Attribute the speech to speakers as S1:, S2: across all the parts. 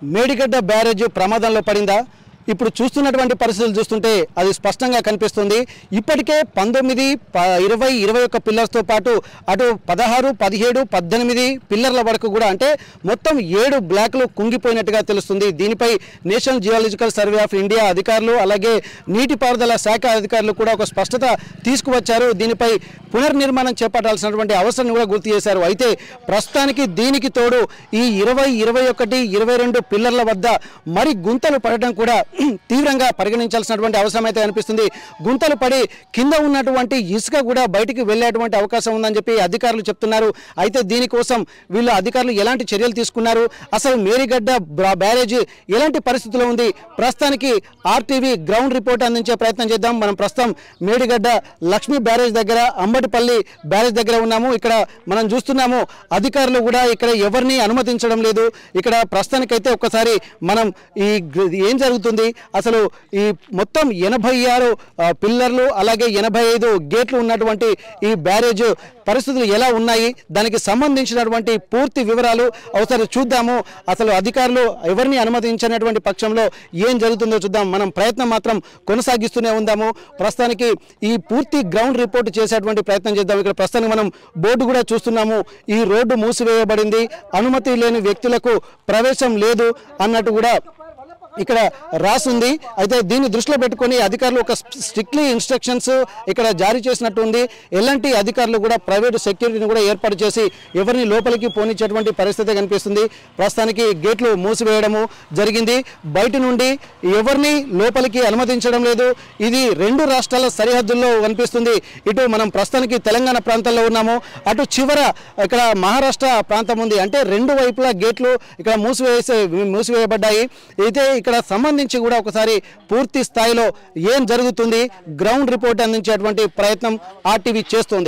S1: Medigadda barrage ప్రమాదంలో పడిందా ఇప్పుడు చూస్తున్నటువంటి పరిస్థితులు చూస్తుంటే అది స్పష్టంగా కనిపిస్తుంది ఇప్పటికే పంతొమ్మిది ప- ఇరవై ఇరవై ఒక్క పిల్లర్స్తో పాటు అటు పదహారు పదిహేడు పద్దెనిమిది పిల్లర్ల వరకు కూడా అంటే మొత్తం ఏడు బ్లాక్లు కుంగిపోయినట్టుగా తెలుస్తుంది దీనిపై National Geological Survey of India అధికారులు అలాగే నీటిపారుదల శాఖ అధికారులు కూడా ఒక స్పష్టత తీసుకువచ్చారు దీనిపై పునర్నిర్మాణం చేపట్టాల్సినటువంటి అవసరం కూడా గుర్తు చేశారు అయితే ప్రస్తుతానికి దీనికి తోడు ఈ ఇరవై ఇరవై ఒకటి ఇరవై రెండు పిల్లర్ల వద్ద మరి గుంతలు పడటం కూడా తీవ్రంగా పరిగణించాల్సినటువంటి అవసరం అయితే అనిపిస్తుంది గుంతలు పడి కింద ఉన్నటువంటి ఇసుక కూడా బయటికి వెళ్ళేటువంటి అవకాశం ఉందని చెప్పి అధికారులు చెప్తున్నారు అయితే దీనికోసం వీళ్ళు అధికారులు ఎలాంటి చర్యలు తీసుకున్నారు అసలు మేరీగడ్డ బ్రా- బ్యారేజ్ ఎలాంటి పరిస్థితిలో ఉంది ప్రస్తుతానికి ఆర్టీవీ గ్రౌండ్ రిపోర్ట్ అందించే ప్రయత్నం చేద్దాం మనం ప్రస్తుతం మేడిగడ్డ లక్ష్మీ బ్యారేజ్ దగ్గర అంబటిపల్లి బ్యారేజ్ దగ్గర ఉన్నాము ఇక్కడ మనం చూస్తున్నాము అధికారులు కూడా ఇక్కడ ఎవరిని అనుమతించడం లేదు ఇక్కడ ప్రస్తుతానికైతే ఒక్కసారి మనం ఈ గ- ఏం జరుగుతుంది అసలు ఈ మొత్తం ఎనభై ఆరు ఆ, పిల్లర్లు అలాగే ఎనభై ఐదు గేట్లు ఉన్నటువంటి ఈ బ్యారేజ్ పరిస్థితులు ఎలా ఉన్నాయి దానికి సంబంధించినటువంటి పూర్తి వివరాలు ఒకసారి చూద్దాము అసలు అధికారులు ఎవరిని అనుమతించినటువంటి పక్షంలో ఏం జరుగుతుందో చూద్దాం మనం ప్రయత్నం మాత్రం కొనసాగిస్తూనే ఉందాము ప్రస్తుతానికి ఈ పూర్తి గ్రౌండ్ రిపోర్ట్ చేసేటువంటి ప్రయత్నం చేద్దాం ఇక్కడ ప్రస్తుతానికి మనం బోర్డు కూడా చూస్తున్నాము ఈ రోడ్డు మూసివేయబడింది అనుమతి లేని వ్యక్తులకు ప్రవేశం లేదు అన్నట్టు కూడా ఇక్కడ రాసుంది అయితే దీన్ని దృష్టిలో పెట్టుకొని అధికారులు ఒక స్ట్రిక్ట్లీ ఇన్స్ట్రక్షన్స్ ఇక్కడ జారీ చేసినట్టు ఉంది ఎలాంటి అధికారులు కూడా ప్రైవేట్ సెక్యూరిటీని కూడా ఏర్పాటు చేసి ఎవరిని లోపలికి పోనిచ్చేటువంటి పరిస్థితి కనిపిస్తుంది ప్రస్తుతానికి గేట్లు మూసివేయడము జరిగింది బయట నుండి ఎవరిని లోపలికి అనుమతించడం లేదు ఇది రెండు రాష్ట్రాల సరిహద్దుల్లో కనిపిస్తుంది ఇటు మనం ప్రస్తుతానికి తెలంగాణ ప్రాంతంలో ఉన్నాము అటు చివర ఇక్కడ మహారాష్ట్ర ప్రాంతం ఉంది అంటే రెండు వైపులా గేట్లు ఇక్కడ మూసివేసే మూసివేయబడ్డాయి అయితే ఇక్కడ సంబంధించి కూడా ఒకసారి పూర్తి స్థాయిలో ఏం జరుగుతుంది గ్రౌండ్ రిపోర్ట్ అందించేటువంటి ప్రయత్నం ఆర్టీవీ చేస్తుంది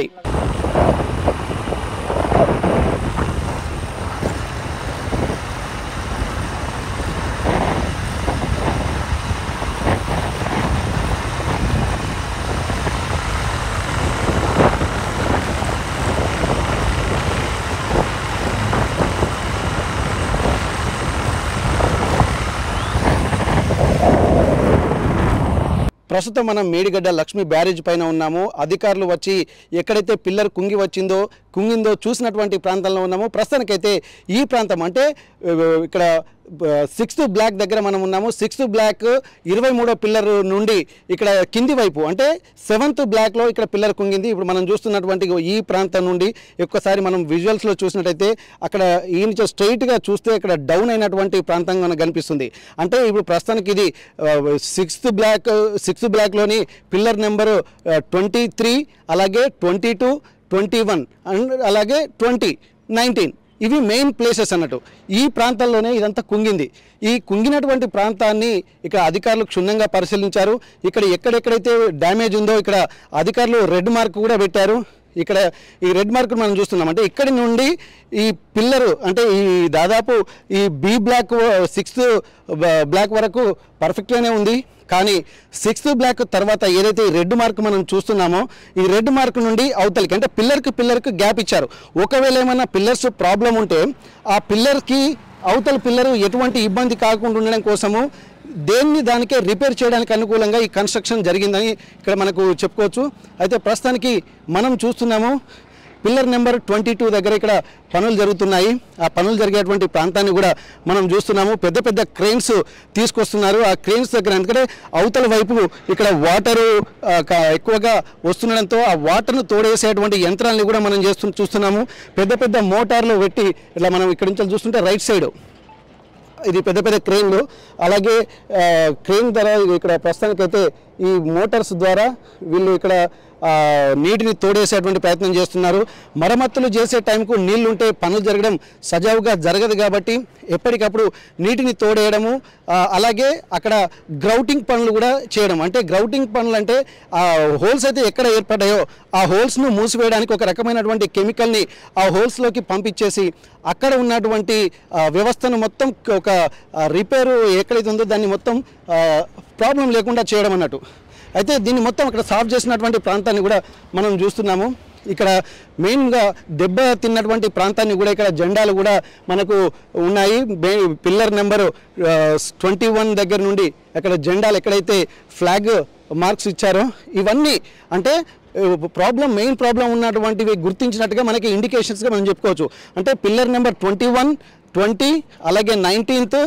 S1: ప్రస్తుతం మనం మేడిగడ్డ లక్ష్మీ బ్యారేజ్ పైన ఉన్నాము అధికారులు వచ్చి ఎక్కడైతే పిల్లర్ కుంగి వచ్చిందో కుంగిందో చూసినటువంటి ప్రాంతంలో ఉన్నాము ప్రస్తుతానికైతే ఈ ప్రాంతం అంటే ఆ, ఇక్కడ సిక్స్త్ బ్లాక్ దగ్గర మనం ఉన్నాము సిక్స్త్ బ్లాక్ ఇరవై మూడో పిల్లర్ నుండి ఇక్కడ కింది వైపు అంటే సెవెంత్ బ్లాక్లో ఇక్కడ పిల్లర్ కుంగింది ఇప్పుడు మనం చూస్తున్నటువంటి ఈ ప్రాంతం నుండి ఒక్కసారి మనం విజువల్స్లో చూసినట్టయితే అక్కడ ఈ నుంచి స్ట్రైట్గా చూస్తే ఇక్కడ డౌన్ అయినటువంటి ప్రాంతం మనకు కనిపిస్తుంది అంటే ఇప్పుడు ప్రస్తుతానికి ఇది సిక్స్త్ బ్లాక్ సిక్స్త్ బ్లాక్లోని పిల్లర్ నెంబరు ట్వంటీ త్రీ అలాగే twenty two twenty one and అలాగే ట్వంటీ నైన్టీన్ ఇవి మెయిన్ ప్లేసెస్ అన్నట్టు ఈ ప్రాంతాల్లోనే ఇదంతా కుంగింది ఈ కుంగినటువంటి ప్రాంతాన్ని ఇక్కడ అధికారులు క్షుణ్ణంగా పరిశీలించారు ఇక్కడ ఎక్కడెక్కడైతే డ్యామేజ్ ఉందో ఇక్కడ అధికారులు రెడ్ మార్క్ కూడా పెట్టారు ఇక్కడ ఈ రెడ్ మార్క్ మనం చూస్తున్నాం అంటే ఇక్కడి నుండి ఈ పిల్లరు అంటే ఈ దాదాపు ఈ బి బ్లాక్ సిక్స్త్ బ్లాక్ వరకు పర్ఫెక్ట్గానే ఉంది కానీ సిక్స్త్ బ్లాక్ తర్వాత ఏదైతే ఈ రెడ్ మార్క్ మనం చూస్తున్నామో ఈ రెడ్ మార్క్ నుండి అవతలికి అంటే పిల్లర్కి పిల్లర్కి గ్యాప్ ఇచ్చారు ఒకవేళ ఏమైనా పిల్లర్స్ ప్రాబ్లం ఉంటే ఆ పిల్లర్కి అవతల పిల్లరు ఎటువంటి ఇబ్బంది కాకుండా ఉండడం కోసము దేన్ని దానికే రిపేర్ చేయడానికి అనుకూలంగా ఈ కన్స్ట్రక్షన్ జరిగిందని ఇక్కడ మనకు చెప్పుకోవచ్చు అయితే ప్రస్తుతానికి మనం చూస్తున్నాము పిల్లర్ నెంబర్ ట్వంటీ టూ దగ్గర ఇక్కడ పనులు జరుగుతున్నాయి ఆ పనులు జరిగేటువంటి ప్రాంతాన్ని కూడా మనం చూస్తున్నాము పెద్ద పెద్ద క్రెయిన్స్ తీసుకొస్తున్నారు ఆ క్రెయిన్స్ దగ్గర ఎందుకంటే అవతల వైపు ఇక్కడ వాటరు ఎక్కువగా వస్తుండడంతో ఆ వాటర్ను తోడేసేటువంటి యంత్రాన్ని కూడా మనం చేస్తు చూస్తున్నాము పెద్ద పెద్ద మోటార్లు పెట్టి ఇట్లా మనం ఇక్కడ నుంచి చూస్తుంటే రైట్ సైడ్ ఇది పెద్ద పెద్ద క్రెయిన్లు అలాగే ఆ, క్రెయిన్ ద్వారా ఇక్కడ ప్రస్తుతానికైతే ఈ మోటార్స్ ద్వారా వీళ్ళు ఇక్కడ ఆ, నీటిని తోడేసేటువంటి ప్రయత్నం చేస్తున్నారు మరమ్మతులు చేసే టైంకు నీళ్లు ఉంటే పనులు జరగడం సజావుగా జరగదు కాబట్టి ఎప్పటికప్పుడు నీటిని తోడేయడము ఆ, అలాగే అక్కడ గ్రౌటింగ్ పనులు కూడా చేయడం అంటే గ్రౌటింగ్ పనులు అంటే ఆ హోల్స్ అయితే ఎక్కడ ఏర్పడ్డాయో ఆ హోల్స్ను మూసివేయడానికి ఒక రకమైనటువంటి కెమికల్ని ఆ హోల్స్లోకి పంపించేసి అక్కడ ఉన్నటువంటి ఆ, వ్యవస్థను మొత్తం ఒక రిపేరు ఎక్కడైతే ఉందో దాన్ని మొత్తం ప్రాబ్లం లేకుండా చేయడం అన్నట్టు అయితే దీన్ని మొత్తం అక్కడ సాల్వ్ చేసినటువంటి ప్రాంతాన్ని కూడా మనం చూస్తున్నాము ఇక్కడ మెయిన్గా దెబ్బ తిన్నటువంటి ప్రాంతాన్ని కూడా ఇక్కడ జెండాలు కూడా మనకు ఉన్నాయి మే- పిల్లర్ నెంబర్ ట్వంటీ వన్ దగ్గర నుండి అక్కడ జెండాలు ఎక్కడైతే ఫ్లాగ్ మార్క్స్ ఇచ్చారో ఇవన్నీ అంటే ప్రాబ్లం మెయిన్ ప్రాబ్లం ఉన్నటువంటివి గుర్తించినట్టుగా మనకి ఇండికేషన్స్గా మనం చెప్పుకోవచ్చు అంటే pillar number twenty one twenty అలాగే నైన్టీన్త్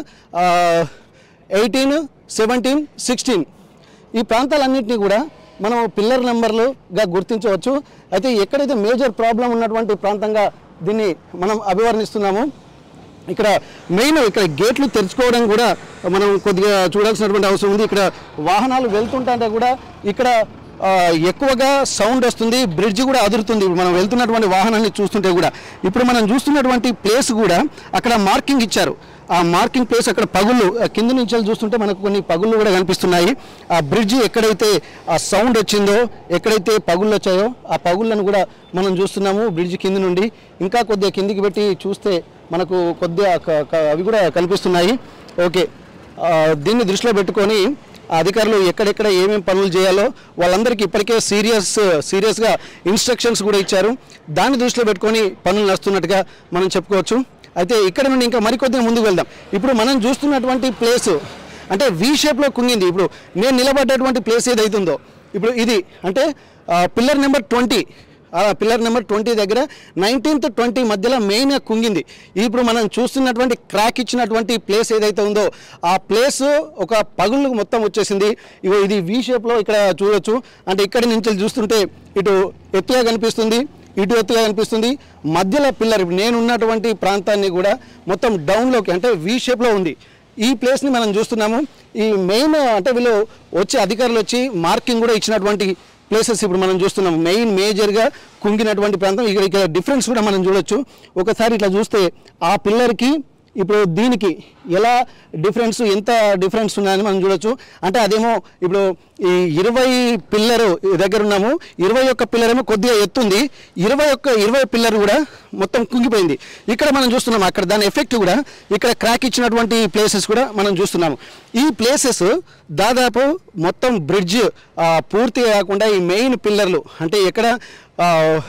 S1: ఎయిటీన్ సెవెంటీన్ సిక్స్టీన్ ఈ ప్రాంతాలన్నింటినీ కూడా మనం పిల్లర్ నెంబర్లుగా గుర్తించవచ్చు అయితే ఎక్కడైతే మేజర్ ప్రాబ్లం ఉన్నటువంటి ప్రాంతంగా దీన్ని మనం అభివర్ణిస్తున్నాము ఇక్కడ మెయిన్ ఇక్కడ గేట్లు తెరుచుకోవడం కూడా మనం కొద్దిగా చూడాల్సినటువంటి అవసరం ఉంది ఇక్కడ వాహనాలు వెళ్తుంటే కూడా ఇక్కడ ఆ, ఎక్కువగా సౌండ్ వస్తుంది బ్రిడ్జ్ కూడా అదురుతుంది ఇప్పుడు మనం వెళ్తున్నటువంటి వాహనాన్ని చూస్తుంటే కూడా ఇప్పుడు మనం చూస్తున్నటువంటి ప్లేస్ కూడా అక్కడ మార్కింగ్ ఇచ్చారు ఆ మార్కింగ్ ప్లేస్ అక్కడ పగుళ్ళు ఆ కింద నుంచి వెళ్ళి చూస్తుంటే మనకు కొన్ని పగుళ్ళు కూడా కనిపిస్తున్నాయి ఆ బ్రిడ్జ్ ఎక్కడైతే ఆ సౌండ్ వచ్చిందో ఎక్కడైతే పగుళ్ళు వచ్చాయో ఆ పగుళ్ళను కూడా మనం చూస్తున్నాము బ్రిడ్జ్ కింద నుండి ఇంకా కొద్దిగా కిందికి పెట్టి చూస్తే మనకు కొద్దిగా క- క- అవి కూడా కనిపిస్తున్నాయి ఓకే ఆ, దీన్ని దృష్టిలో పెట్టుకొని ఆ అధికారులు ఎక్కడెక్కడ ఏమేమి పనులు చేయాలో వాళ్ళందరికీ ఇప్పటికే సీరియస్ సీరియస్గా ఇన్స్ట్రక్షన్స్ కూడా ఇచ్చారు దాన్ని దృష్టిలో పెట్టుకొని పనులు నడుస్తున్నట్టుగా మనం చెప్పుకోవచ్చు అయితే ఇక్కడ నుండి ఇంకా మరికొద్దిగా ముందుకు వెళ్దాం ఇప్పుడు మనం చూస్తున్నటువంటి ప్లేస్ అంటే వి షేప్లో కుంగింది ఇప్పుడు నేను నిలబడ్డటువంటి ప్లేస్ ఏదైతుందో ఇప్పుడు ఇది అంటే పిల్లర్ నెంబర్ ట్వంటీ ఆ పిల్లర్ నెంబర్ ట్వంటీ దగ్గర నైన్టీన్త్ ట్వంటీ మధ్యలో మెయిన్గా కుంగింది ఇప్పుడు మనం చూస్తున్నటువంటి క్రాక్ ఇచ్చినటువంటి ప్లేస్ ఏదైతే ఉందో ఆ ప్లేస్ ఒక పగుళ్ళు మొత్తం వచ్చేసింది ఇగో ఇది వి షేప్లో ఇక్కడ చూడొచ్చు అంటే ఇక్కడి నుంచి చూస్తుంటే ఇటు ఎత్తుగా కనిపిస్తుంది ఇటు ఎత్తుగా కనిపిస్తుంది మధ్యలో పిల్లర్ ఇప్పుడు నేను ఉన్నటువంటి ప్రాంతాన్ని కూడా మొత్తం డౌన్లోకి అంటే వి షేప్లో ఉంది ఈ ప్లేస్ని మనం చూస్తున్నాము ఈ మెయిన్ అంటే వీళ్ళు వచ్చి అధికారులు వచ్చి మార్కింగ్ కూడా ఇచ్చినటువంటి ప్లేసెస్ ఇప్పుడు మనం చూస్తున్నాం మెయిన్ మేజర్గా కుంగినటువంటి ప్రాంతం ఇక్కడ ఇక్కడ డిఫరెన్స్ కూడా మనం చూడొచ్చు ఒకసారి ఇట్లా చూస్తే ఆ పిల్లర్కి ఇప్పుడు దీనికి ఎలా డిఫరెన్స్ ఎంత డిఫరెన్స్ ఉన్నాయని మనం చూడొచ్చు అంటే అదేమో ఇప్పుడు ఈ ఇరవై పిల్లరు దగ్గర ఉన్నాము ఇరవై ఒక్క పిల్లర్ ఏమో కొద్దిగా ఎత్తుంది ఇరవై ఒక్క ఇరవై పిల్లర్ కూడా మొత్తం కుంగిపోయింది ఇక్కడ మనం చూస్తున్నాం అక్కడ దాని ఎఫెక్ట్ కూడా ఇక్కడ క్రాక్ ఇచ్చినటువంటి ప్లేసెస్ కూడా మనం చూస్తున్నాము ఈ ప్లేసెస్ దాదాపు మొత్తం బ్రిడ్జ్ పూర్తి కాకుండా ఈ మెయిన్ పిల్లర్లు అంటే ఎక్కడ ఆ,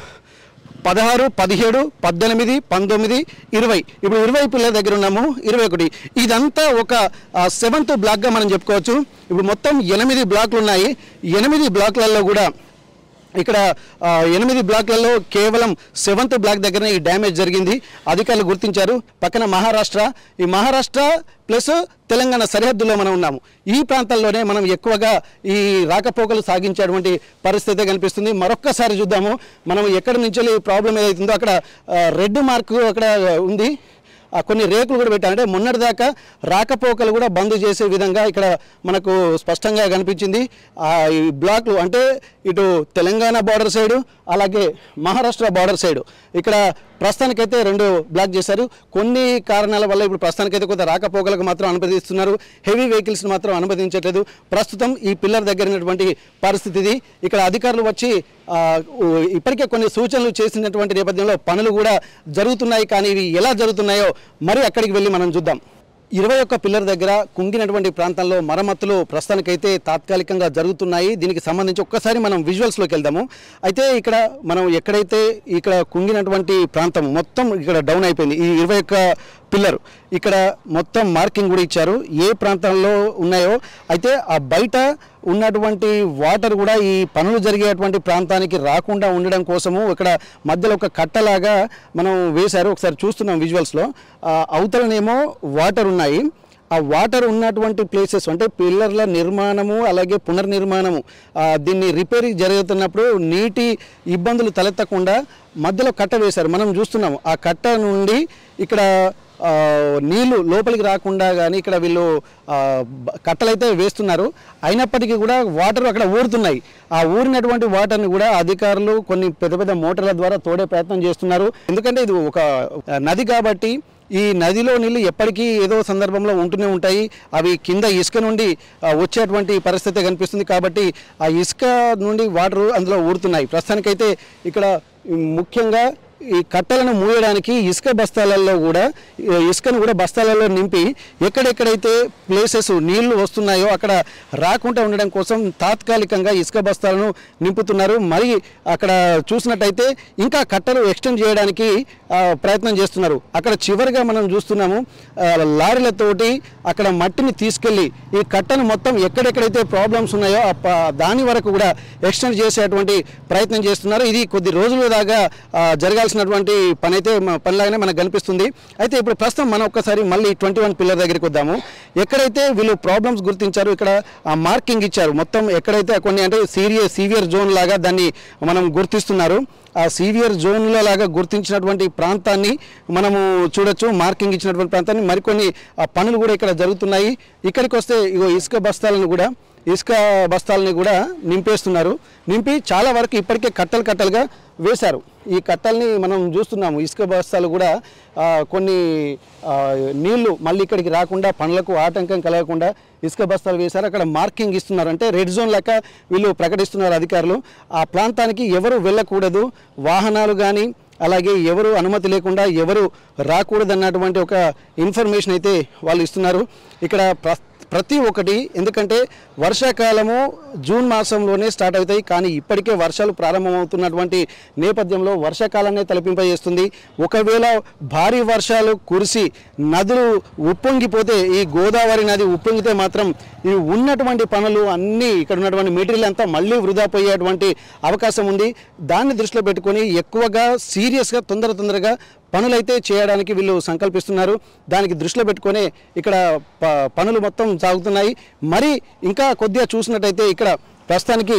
S1: పదహారు పదిహేడు పద్దెనిమిది పంతొమ్మిది ఇరవై ఇప్పుడు ఇరవై పిల్లల దగ్గర ఉన్నాము ఇరవై ఒకటి ఇదంతా ఒక సెవెంత్ బ్లాక్గా మనం చెప్పుకోవచ్చు ఇప్పుడు మొత్తం ఎనిమిది బ్లాక్లు ఉన్నాయి ఎనిమిది బ్లాక్లలో కూడా ఇక్కడ ఆ, ఎనిమిది బ్లాక్లలో కేవలం సెవెంత్ బ్లాక్ దగ్గర ఈ డ్యామేజ్ జరిగింది అధికారులు గుర్తించారు పక్కన మహారాష్ట్ర ఈ మహారాష్ట్ర ప్లస్ తెలంగాణ సరిహద్దులో మనం ఉన్నాము ఈ ప్రాంతాల్లోనే మనం ఎక్కువగా ఈ రాకపోకలు సాగించేటువంటి పరిస్థితి కనిపిస్తుంది మరొక్కసారి చూద్దాము మనం ఎక్కడి నుంచి ప్రాబ్లం ఏదైతుందో అక్కడ రెడ్ మార్క్ అక్కడ ఉంది ఆ కొన్ని రేకులు కూడా పెట్టారు అంటే మొన్నటిదాకా రాకపోకలు కూడా బంద్ చేసే విధంగా ఇక్కడ మనకు స్పష్టంగా కనిపించింది ఆ ఈ బ్లాక్లు అంటే ఇటు తెలంగాణ బార్డర్ సైడు అలాగే మహారాష్ట్ర బార్డర్ సైడు ఇక్కడ ప్రస్తుతానికైతే రెండు బ్లాక్ చేశారు కొన్ని కారణాల వల్ల ఇప్పుడు ప్రస్తుతానికైతే కొంత రాకపోకలకు మాత్రం అనుమతిస్తున్నారు హెవీ వెహికల్స్ని మాత్రం అనుమతించట్లేదు ప్రస్తుతం ఈ పిల్లర్ దగ్గర ఉన్నటువంటి పరిస్థితి ఇది ఇక్కడ అధికారులు వచ్చి ఆ, ఉ- ఇప్పటికే కొన్ని సూచనలు చేసినటువంటి నేపథ్యంలో పనులు కూడా జరుగుతున్నాయి కానీ ఇవి ఎలా జరుగుతున్నాయో మరి అక్కడికి వెళ్ళి మనం చూద్దాం ఇరవై ఒక్క పిల్లర్ దగ్గర కుంగినటువంటి ప్రాంతంలో మరమ్మతులు ప్రస్తుతానికైతే తాత్కాలికంగా జరుగుతున్నాయి దీనికి సంబంధించి ఒక్కసారి మనం విజువల్స్లోకి వెళ్దాము అయితే ఇక్కడ మనం ఎక్కడైతే ఇక్కడ కుంగినటువంటి ప్రాంతం మొత్తం ఇక్కడ డౌన్ అయిపోయింది ఈ ఇరవై ఒక్క పిల్లర్ ఇక్కడ మొత్తం మార్కింగ్ కూడా ఇచ్చారు ఏ ప్రాంతాల్లో ఉన్నాయో అయితే ఆ బయట ఉన్నటువంటి వాటర్ కూడా ఈ పనులు జరిగేటువంటి ప్రాంతానికి రాకుండా ఉండడం కోసము ఇక్కడ మధ్యలో ఒక కట్టలాగా మనం వేశారు ఒకసారి చూస్తున్నాం విజువల్స్లో ఆ అవతలనేమో వాటర్ ఉన్నాయి ఆ వాటర్ ఉన్నటువంటి ప్లేసెస్ అంటే పిల్లర్ల నిర్మాణము అలాగే పునర్నిర్మాణము ఆ, దీన్ని రిపేరింగ్ జరుగుతున్నప్పుడు నీటి ఇబ్బందులు తలెత్తకుండా మధ్యలో కట్ట వేశారు మనం చూస్తున్నాము ఆ కట్ట నుండి ఇక్కడ ఆ, నీళ్లు లోపలికి రాకుండా కానీ ఇక్కడ వీళ్ళు ఆ, బ- కట్టలైతే వేస్తున్నారు అయినప్పటికీ కూడా వాటర్ అక్కడ ఊరుతున్నాయి ఆ ఊరినటువంటి వాటర్ని కూడా అధికారులు కొన్ని పెద్ద పెద్ద మోటార్ల ద్వారా తోడే ప్రయత్నం చేస్తున్నారు ఎందుకంటే ఇది ఒక ఆ, నది కాబట్టి ఈ నదిలో నీళ్ళు ఎప్పటికీ ఏదో సందర్భంలో ఉంటూనే ఉంటాయి అవి కింద ఇసుక నుండి ఆ, వచ్చేటువంటి పరిస్థితి కనిపిస్తుంది కాబట్టి ఆ ఇసుక నుండి వాటర్ అందులో ఊరుతున్నాయి ప్రస్తుతానికైతే ఇక్కడ ముఖ్యంగా ఈ కట్టలను మూయడానికి ఇసుక బస్తాలలో కూడా ఈ ఇసుకను కూడా బస్తాలలో నింపి ఎక్కడెక్కడైతే ప్లేసెస్ నీళ్లు వస్తున్నాయో అక్కడ రాకుండా ఉండడం కోసం తాత్కాలికంగా ఇసుక బస్తాలను నింపుతున్నారు మరి అక్కడ చూసినట్టయితే ఇంకా కట్టలు ఎక్స్టెండ్ చేయడానికి ఆ, ప్రయత్నం చేస్తున్నారు అక్కడ చివరిగా మనం చూస్తున్నాము ఆ, లారీలతోటి అక్కడ మట్టిని తీసుకెళ్లి ఈ కట్టను మొత్తం ఎక్కడెక్కడైతే ప్రాబ్లమ్స్ ఉన్నాయో ఆ ప- దాని వరకు కూడా ఎక్స్టెండ్ చేసేటువంటి ప్రయత్నం చేస్తున్నారు ఇది కొద్ది రోజుల దాకా ఆ, జరగాల్సినటువంటి పని అయితే మ- పనిలాగానే మనకు కనిపిస్తుంది అయితే ఇప్పుడు ప్రస్తుతం మనం ఒక్కసారి మళ్ళీ ట్వంటీ వన్ పిల్లర్ దగ్గరికి వద్దాము ఎక్కడైతే వీళ్ళు ప్రాబ్లమ్స్ గుర్తించారు ఇక్కడ ఆ మార్కింగ్ ఇచ్చారు మొత్తం ఎక్కడైతే కొన్ని అంటే సీరియస్ సీవియర్ జోన్ లాగా దాన్ని మనం గుర్తిస్తున్నారు ఆ సీవియర్ జోన్ల లాగా గుర్తించినటువంటి ప్రాంతాన్ని మనము చూడొచ్చు మార్కింగ్ ఇచ్చినటువంటి ప్రాంతాన్ని మరికొన్ని ఆ, పనులు కూడా ఇక్కడ జరుగుతున్నాయి ఇక్కడికి వస్తే ఇగో ఇసుక బస్తాలను కూడా ఇసుక బస్తాలని కూడా నింపేస్తున్నారు నింపి చాలా వరకు ఇప్పటికే కట్టలు కట్టలుగా వేశారు ఈ కట్టల్ని మనం చూస్తున్నాము ఇసుక బస్తాలు కూడా ఆ, కొన్ని ఆ, నీళ్లు మళ్ళీ ఇక్కడికి రాకుండా పనులకు ఆటంకం కలగకుండా ఇసుక బస్తాలు వేశారు అక్కడ మార్కింగ్ ఇస్తున్నారు అంటే రెడ్ జోన్ లెక్క వీళ్ళు ప్రకటిస్తున్నారు అధికారులు ఆ ప్రాంతానికి ఎవరు వెళ్ళకూడదు వాహనాలు కానీ అలాగే ఎవరు అనుమతి లేకుండా ఎవరు రాకూడదన్నటువంటి ఒక ఇన్ఫర్మేషన్ అయితే వాళ్ళు ఇస్తున్నారు ఇక్కడ ప్ర ప్రతి ఒక్కటి ఎందుకంటే వర్షాకాలము జూన్ మాసంలోనే స్టార్ట్ అవుతాయి కానీ ఇప్పటికే వర్షాలు ప్రారంభమవుతున్నటువంటి నేపథ్యంలో వర్షాకాలాన్ని తలపింపజేస్తుంది ఒకవేళ భారీ వర్షాలు కురిసి నదులు ఉప్పొంగిపోతే ఈ గోదావరి నది ఉప్పొంగితే మాత్రం ఈ ఉన్నటువంటి పనులు అన్నీ ఇక్కడ ఉన్నటువంటి మెటీరియల్ అంతా మళ్ళీ వృధా పోయేటువంటి అవకాశం ఉంది దాన్ని దృష్టిలో పెట్టుకొని ఎక్కువగా సీరియస్గా తొందర తొందరగా పనులైతే చేయడానికి వీళ్ళు సంకల్పిస్తున్నారు దానికి దృష్టిలో పెట్టుకొని ఇక్కడ ప- పనులు మొత్తం సాగుతున్నాయి మరి ఇంకా కొద్దిగా చూసినట్టయితే ఇక్కడ ప్రస్తుతానికి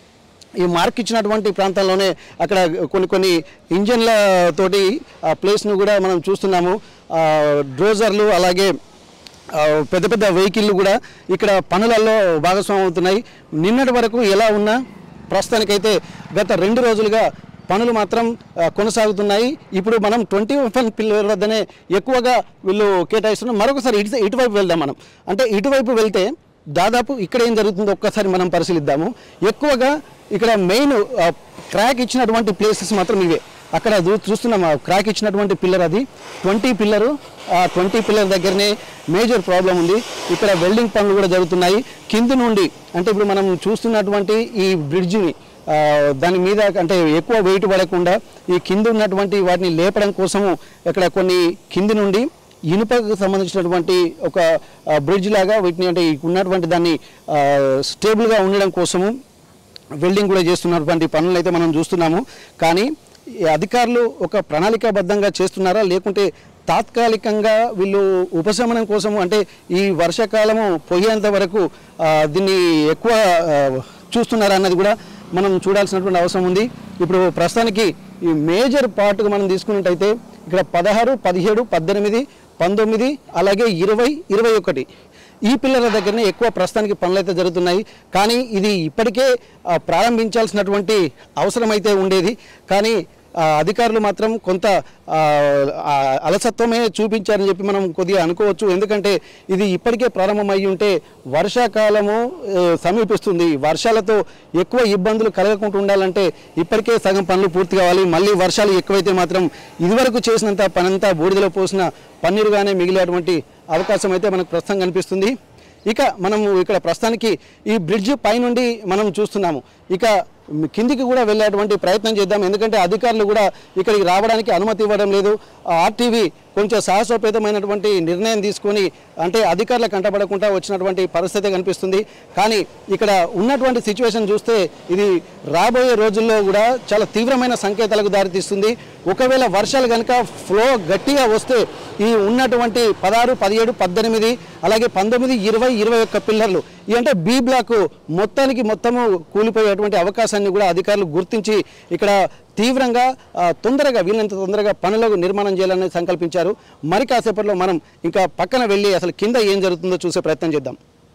S1: ఈ మార్క్ ఇచ్చినటువంటి ప్రాంతాల్లోనే అక్కడ కొన్ని కొన్ని ఇంజన్ల తోటి ఆ ప్లేస్ను కూడా మనం చూస్తున్నాము ఆ, డ్రోజర్లు అలాగే ఆ, పెద్ద పెద్ద వెహికల్లు కూడా ఇక్కడ పనులలో భాగస్వామ్యం అవుతున్నాయి నిన్నటి వరకు ఎలా ఉన్నా ప్రస్తుతానికైతే గత రెండు రోజులుగా పనులు మాత్రం ఆ, కొనసాగుతున్నాయి ఇప్పుడు మనం ట్వంటీ వన్ పిల్లల వద్దనే ఎక్కువగా వీళ్ళు కేటాయిస్తున్నాం మరొకసారి ఇటు ఇటువైపు వెళ్దాం మనం అంటే ఇటువైపు వెళ్తే దాదాపు ఇక్కడ ఏం జరుగుతుందో ఒక్కసారి మనం పరిశీలిద్దాము ఎక్కువగా ఇక్కడ మెయిన్ క్రాక్ ఇచ్చినటువంటి ప్లేసెస్ మాత్రం ఇవే అక్కడ చూ- చూస్తున్నాం ఆ క్రాక్ ఇచ్చినటువంటి పిల్లర్ అది ట్వంటీ పిల్లరు ఆ ట్వంటీ పిల్లర్ దగ్గరనే మేజర్ ప్రాబ్లం ఉంది ఇక్కడ వెల్డింగ్ పనులు కూడా జరుగుతున్నాయి కింది నుండి అంటే ఇప్పుడు మనం చూస్తున్నటువంటి ఈ బ్రిడ్జిని ఆ, దాని మీద అంటే ఎక్కువ వెయిట్ పడకుండా ఈ కింద ఉన్నటువంటి వాటిని లేపడం కోసము ఇక్కడ కొన్ని కింది నుండి ఇనుపకు సంబంధించినటువంటి ఒక ఆ, బ్రిడ్జ్ లాగా వీటిని అంటే ఈ ఉన్నటువంటి దాన్ని ఆ, స్టేబుల్గా ఉండడం కోసము వెల్డింగ్ కూడా చేస్తున్నటువంటి పనులు అయితే మనం చూస్తున్నాము కానీ ఈ అధికారులు ఒక ప్రణాళికాబద్ధంగా చేస్తున్నారా లేకుంటే తాత్కాలికంగా వీళ్ళు ఉపశమనం కోసము అంటే ఈ వర్షాకాలము పోయేంత వరకు ఆ, దీన్ని ఎక్కువ ఆ, చూస్తున్నారా అన్నది కూడా మనం చూడాల్సినటువంటి అవసరం ఉంది ఇప్పుడు ప్రస్తుతానికి ఈ మేజర్ పార్ట్గా మనం తీసుకున్నట్టయితే ఇక్కడ పదహారు పదిహేడు పద్దెనిమిది పంతొమ్మిది అలాగే ఇరవై ఇరవై ఒకటి ఈ పిల్లల దగ్గరనే ఎక్కువ ప్రస్తుతానికి పనులు అయితే జరుగుతున్నాయి కానీ ఇది ఇప్పటికే ఆ, ప్రారంభించాల్సినటువంటి అవసరం అయితే ఉండేది కానీ ఆ, అధికారులు మాత్రం కొంత ఆ, ఆ, అలసత్వమే చూపించారని చెప్పి మనం కొద్దిగా అనుకోవచ్చు ఎందుకంటే ఇది ఇప్పటికే ప్రారంభమై ఉంటే వర్షాకాలము ఆ, సమీపిస్తుంది వర్షాలతో ఎక్కువ ఇబ్బందులు కలగకుండా ఉండాలంటే ఇప్పటికే సగం పనులు పూర్తి కావాలి మళ్ళీ వర్షాలు ఎక్కువైతే మాత్రం ఇదివరకు చేసినంత పనంతా బూడిదలో పోసిన పన్నీరుగానే మిగిలేటువంటి అవకాశం అయితే మనకు ప్రస్తుతం కనిపిస్తుంది ఇక మనము ఇక్కడ ప్రస్తుతానికి ఈ బ్రిడ్జ్ పైనుండి మనం చూస్తున్నాము ఇక కిందికి కూడా వెళ్ళేటువంటి ప్రయత్నం చేద్దాం ఎందుకంటే అధికారులు కూడా ఇక్కడికి రావడానికి అనుమతి ఇవ్వడం లేదు ఆర్టీవీ కొంచెం సాహసోపేతమైనటువంటి నిర్ణయం తీసుకొని అంటే అధికారులకు కంటపడకుండా వచ్చినటువంటి పరిస్థితి కనిపిస్తుంది కానీ ఇక్కడ ఉన్నటువంటి సిచ్యువేషన్ చూస్తే ఇది రాబోయే రోజుల్లో కూడా చాలా తీవ్రమైన సంకేతాలకు దారితీస్తుంది ఒకవేళ వర్షాలు కనుక ఫ్లో గట్టిగా వస్తే ఈ ఉన్నటువంటి పదహారు పదిహేడు పద్దెనిమిది అలాగే పంతొమ్మిది ఇరవై ఇరవై ఒక్క పిల్లర్లు ఈ అంటే బి బ్లాక్ మొత్తానికి మొత్తము కూలిపోయేటువంటి అవకాశాన్ని కూడా అధికారులు గుర్తించి ఇక్కడ తీవ్రంగా ఆ, తొందరగా వీళ్ళంత తొందరగా పనులకు నిర్మాణం చేయాలని సంకల్పించారు మరి కాసేపట్లో మనం ఇంకా పక్కన వెళ్ళి అసలు కింద ఏం జరుగుతుందో చూసే ప్రయత్నం చేద్దాం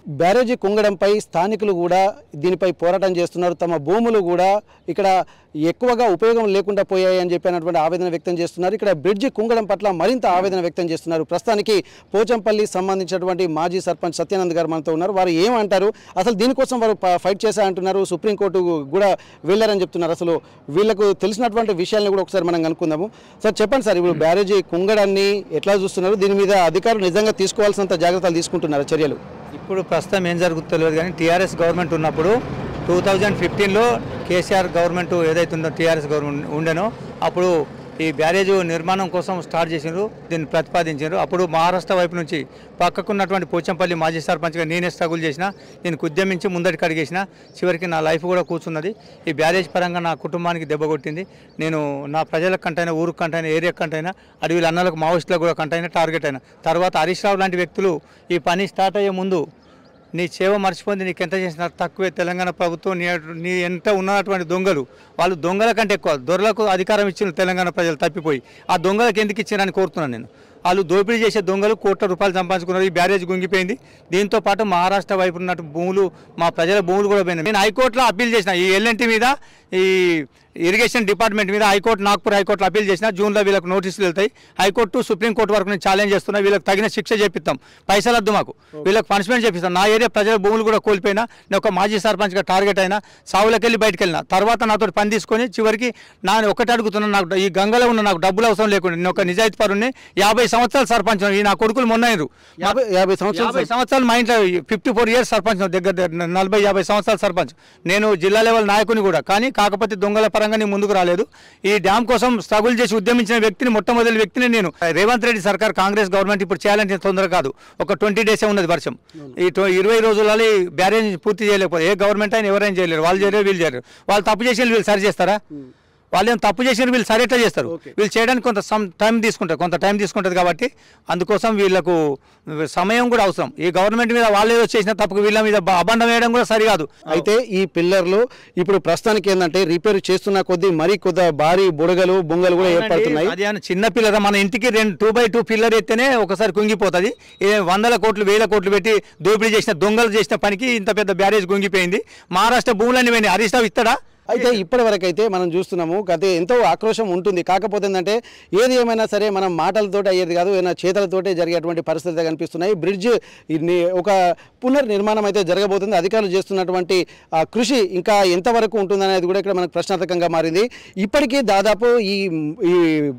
S1: బ్యారేజీ కుంగడంపై స్థానికులు కూడా దీనిపై పోరాటం చేస్తున్నారు తమ భూములు కూడా ఇక్కడ ఎక్కువగా ఉపయోగం లేకుండా పోయాయి అని చెప్పి అన్నటువంటి ఆవేదన వ్యక్తం చేస్తున్నారు ఇక్కడ బ్రిడ్జి కుంగడం పట్ల మరింత ఆవేదన వ్యక్తం చేస్తున్నారు ప్రస్తుతానికి పోచంపల్లి సంబంధించినటువంటి మాజీ సర్పంచ్ సత్యానంద్ గారు మనతో ఉన్నారు వారు ఏమంటారు అసలు దీనికోసం వారు ప- ఫైట్ చేశా అంటున్నారు సుప్రీంకోర్టు కూడా వెళ్ళారని చెప్తున్నారు అసలు వీళ్ళకు తెలిసినటువంటి విషయాలను కూడా ఒకసారి మనం కనుక్కుందాము సార్ చెప్పండి సార్ ఇప్పుడు బ్యారేజీ కుంగడాన్ని ఎట్లా చూస్తున్నారు దీని మీద అధికారులు నిజంగా తీసుకోవాల్సినంత జాగ్రత్తలు తీసుకుంటున్నారు చర్యలు
S2: ఇప్పుడు ప్రస్తుతం ఏం జరుగుతుందో తెలియదు కానీ టీఆర్ఎస్ గవర్నమెంట్ ఉన్నప్పుడు టూ థౌజండ్ ఫిఫ్టీన్లో కేసీఆర్ గవర్నమెంట్ ఏదైతే ఉందో టీఆర్ఎస్ గవర్నమెంట్ ఉండేనో అప్పుడు ఈ బ్యారేజ్ నిర్మాణం కోసం స్టార్ట్ చేసిండ్రు దీన్ని ప్రతిపాదించారు అప్పుడు మహారాష్ట్ర వైపు నుంచి పక్కకున్నటువంటి పోచంపల్లి మాజీ సర్పంచ్గా నేనే స్ట్రగుల్ చేసిన నేను ఉద్యమించి ముందటికి అడిగేసిన చివరికి నా లైఫ్ కూడా కూర్చున్నది ఈ బ్యారేజ్ పరంగా నా కుటుంబానికి దెబ్బ కొట్టింది నేను నా ప్రజలకు కంటైనా ఊరికి కంటైనా ఏరియా కంటైనా అడవిల అన్నలకు మావోయిస్టులకు కూడా కంటైనా టార్గెట్ అయినా తర్వాత హరీష్ రావు లాంటి వ్యక్తులు ఈ పని స్టార్ట్ అయ్యే ముందు నీ సేవ మర్చిపోయింది నీకు ఎంత చేసినా తక్కువే తెలంగాణ ప్రభుత్వం నీ నీ ఎంత ఉన్నటువంటి దొంగలు వాళ్ళు దొంగల కంటే ఎక్కువ దొరలకు అధికారం ఇచ్చిన తెలంగాణ ప్రజలు తప్పిపోయి ఆ దొంగలకు ఎందుకు ఇచ్చారని కోరుతున్నాను నేను వాళ్ళు దోపిడీ చేసే దొంగలు కోట్ల రూపాయలు సంపాదించుకున్నారు ఈ బ్యారేజ్ గుంగిపోయింది దీంతో పాటు మహారాష్ట్ర వైపు ఉన్నట్టు భూములు మా ప్రజల భూములు కూడా పోయినాయి నేను హైకోర్టులో అప్పీల్ చేసిన ఈ ఎల్ఎన్టీ మీద ఈ ఇరిగేషన్ డిపార్ట్మెంట్ మీద హైకోర్టు నాగ్పూర్ హైకోర్టులో అప్పీల్ చేసిన జూన్లో వీళ్ళకి నోటీసులు వెళ్తాయి హైకోర్టు సుప్రీంకోర్టు వరకు నేను ఛాలెంజ్ చేస్తున్నా వీళ్ళకి తగిన శిక్ష చేపిస్తాం పైసలు వద్దు మాకు వీళ్ళకి పనిష్మెంట్ చేపిస్తాం నా ఏరియా ప్రజల భూములు కూడా కోల్పోయినా నేను ఒక మాజీ సర్పంచ్గా టార్గెట్ అయినా సావులకు వెళ్ళి బయటకు వెళ్ళిన తర్వాత నాతో పని తీసుకొని చివరికి నా ఒకటి అడుగుతున్నా నాకు ఈ గంగలో ఉన్న నాకు డబ్బులు అవసరం లేకుండా నేను ఒక నిజాయితీ పరుని యాభై సంవత్సరాలు సర్పంచ్ ఈ నా కొడుకులు మొన్న అయినరు.
S1: యాభై యాభై సంవత్సరాలు
S2: యాభై సంవత్సరాలు మా ఇంట్లో ఫిఫ్టీ ఫోర్ ఇయర్స్ సర్పంచ్ దగ్గర దగ్గర నలభై యాభై సంవత్సరాల సర్పంచ్ నేను జిల్లా లెవెల్ నాయకుని కూడా కానీ కాకపోతే దొంగల పరంగా నేను ముందుకు రాలేదు ఈ డ్యామ్ కోసం స్ట్రగుల్ చేసి ఉద్యమించిన వ్యక్తిని మొట్టమొదటి వ్యక్తిని నేను రేవంత్ రెడ్డి సర్కార్ కాంగ్రెస్ గవర్నమెంట్ ఇప్పుడు చేయాలంటే తొందర కాదు ఒక ట్వంటీ డేసే ఉన్నది వర్షం ఈ ట్వ- ఇరవై రోజులలో ఈ బ్యారేజ్ పూర్తి చేయలేకపోతే ఏ గవర్నమెంట్ అయినా ఎవరైనా చేయలేరు వాళ్ళు చేయలేరు వీళ్ళు చేయలేరు వాళ్ళు తప్పు చేసి వీళ్ళు సరి చేస్తారా వాళ్ళు ఏం తప్పు చేసిన వీళ్ళు సరి ఎట్లా చేస్తారు
S1: Okay.
S2: వీళ్ళు చేయడానికి కొంత సమ్ టైం తీసుకుంటారు కొంత టైం తీసుకుంటుంది కాబట్టి అందుకోసం వీళ్ళకు సమయం కూడా అవసరం ఈ గవర్నమెంట్ మీద వాళ్ళు ఏదో చేసిన తప్పుకు వీళ్ళ మీద బ- అబండం వేయడం కూడా సరికాదు
S1: అయితే ఈ పిల్లర్లు ఇప్పుడు ప్రస్తుతానికి ఏంటంటే రిపేర్ చేస్తున్న కొద్దీ మరీ కొద్ది భారీ బుడగలు బొంగలు కూడా ఏర్పడుతున్నాయి
S2: అది అని చిన్న పిల్లర మన ఇంటికి రెండు టూ బై టూ పిల్లర్ ఎత్తేనే ఒకసారి కుంగిపోతుంది ఏ వందల కోట్లు వేల కోట్లు పెట్టి దోపిడీ చేసిన దొంగలు చేసిన పనికి ఇంత పెద్ద బ్యారేజ్ కుంగిపోయింది మహారాష్ట్ర భూములన్నీ పోయినాయి హరీష్ రావు ఇస్తాడా
S1: అయితే ఇప్పటి వరకు అయితే మనం చూస్తున్నాము గత ఎంతో ఆక్రోశం ఉంటుంది కాకపోతే ఏంటంటే ఏది ఏమైనా సరే మనం మాటలతోటి అయ్యేది కాదు ఏమైనా చేతలతోటే జరిగేటువంటి పరిస్థితులు కనిపిస్తున్నాయి బ్రిడ్జ్ ఇన్ని ఒక పునర్నిర్మాణం అయితే జరగబోతుంది అధికారులు చేస్తున్నటువంటి ఆ, కృషి ఇంకా ఎంతవరకు ఉంటుందనేది కూడా ఇక్కడ మనకు ప్రశ్నార్థకంగా మారింది ఇప్పటికీ దాదాపు ఈ ఈ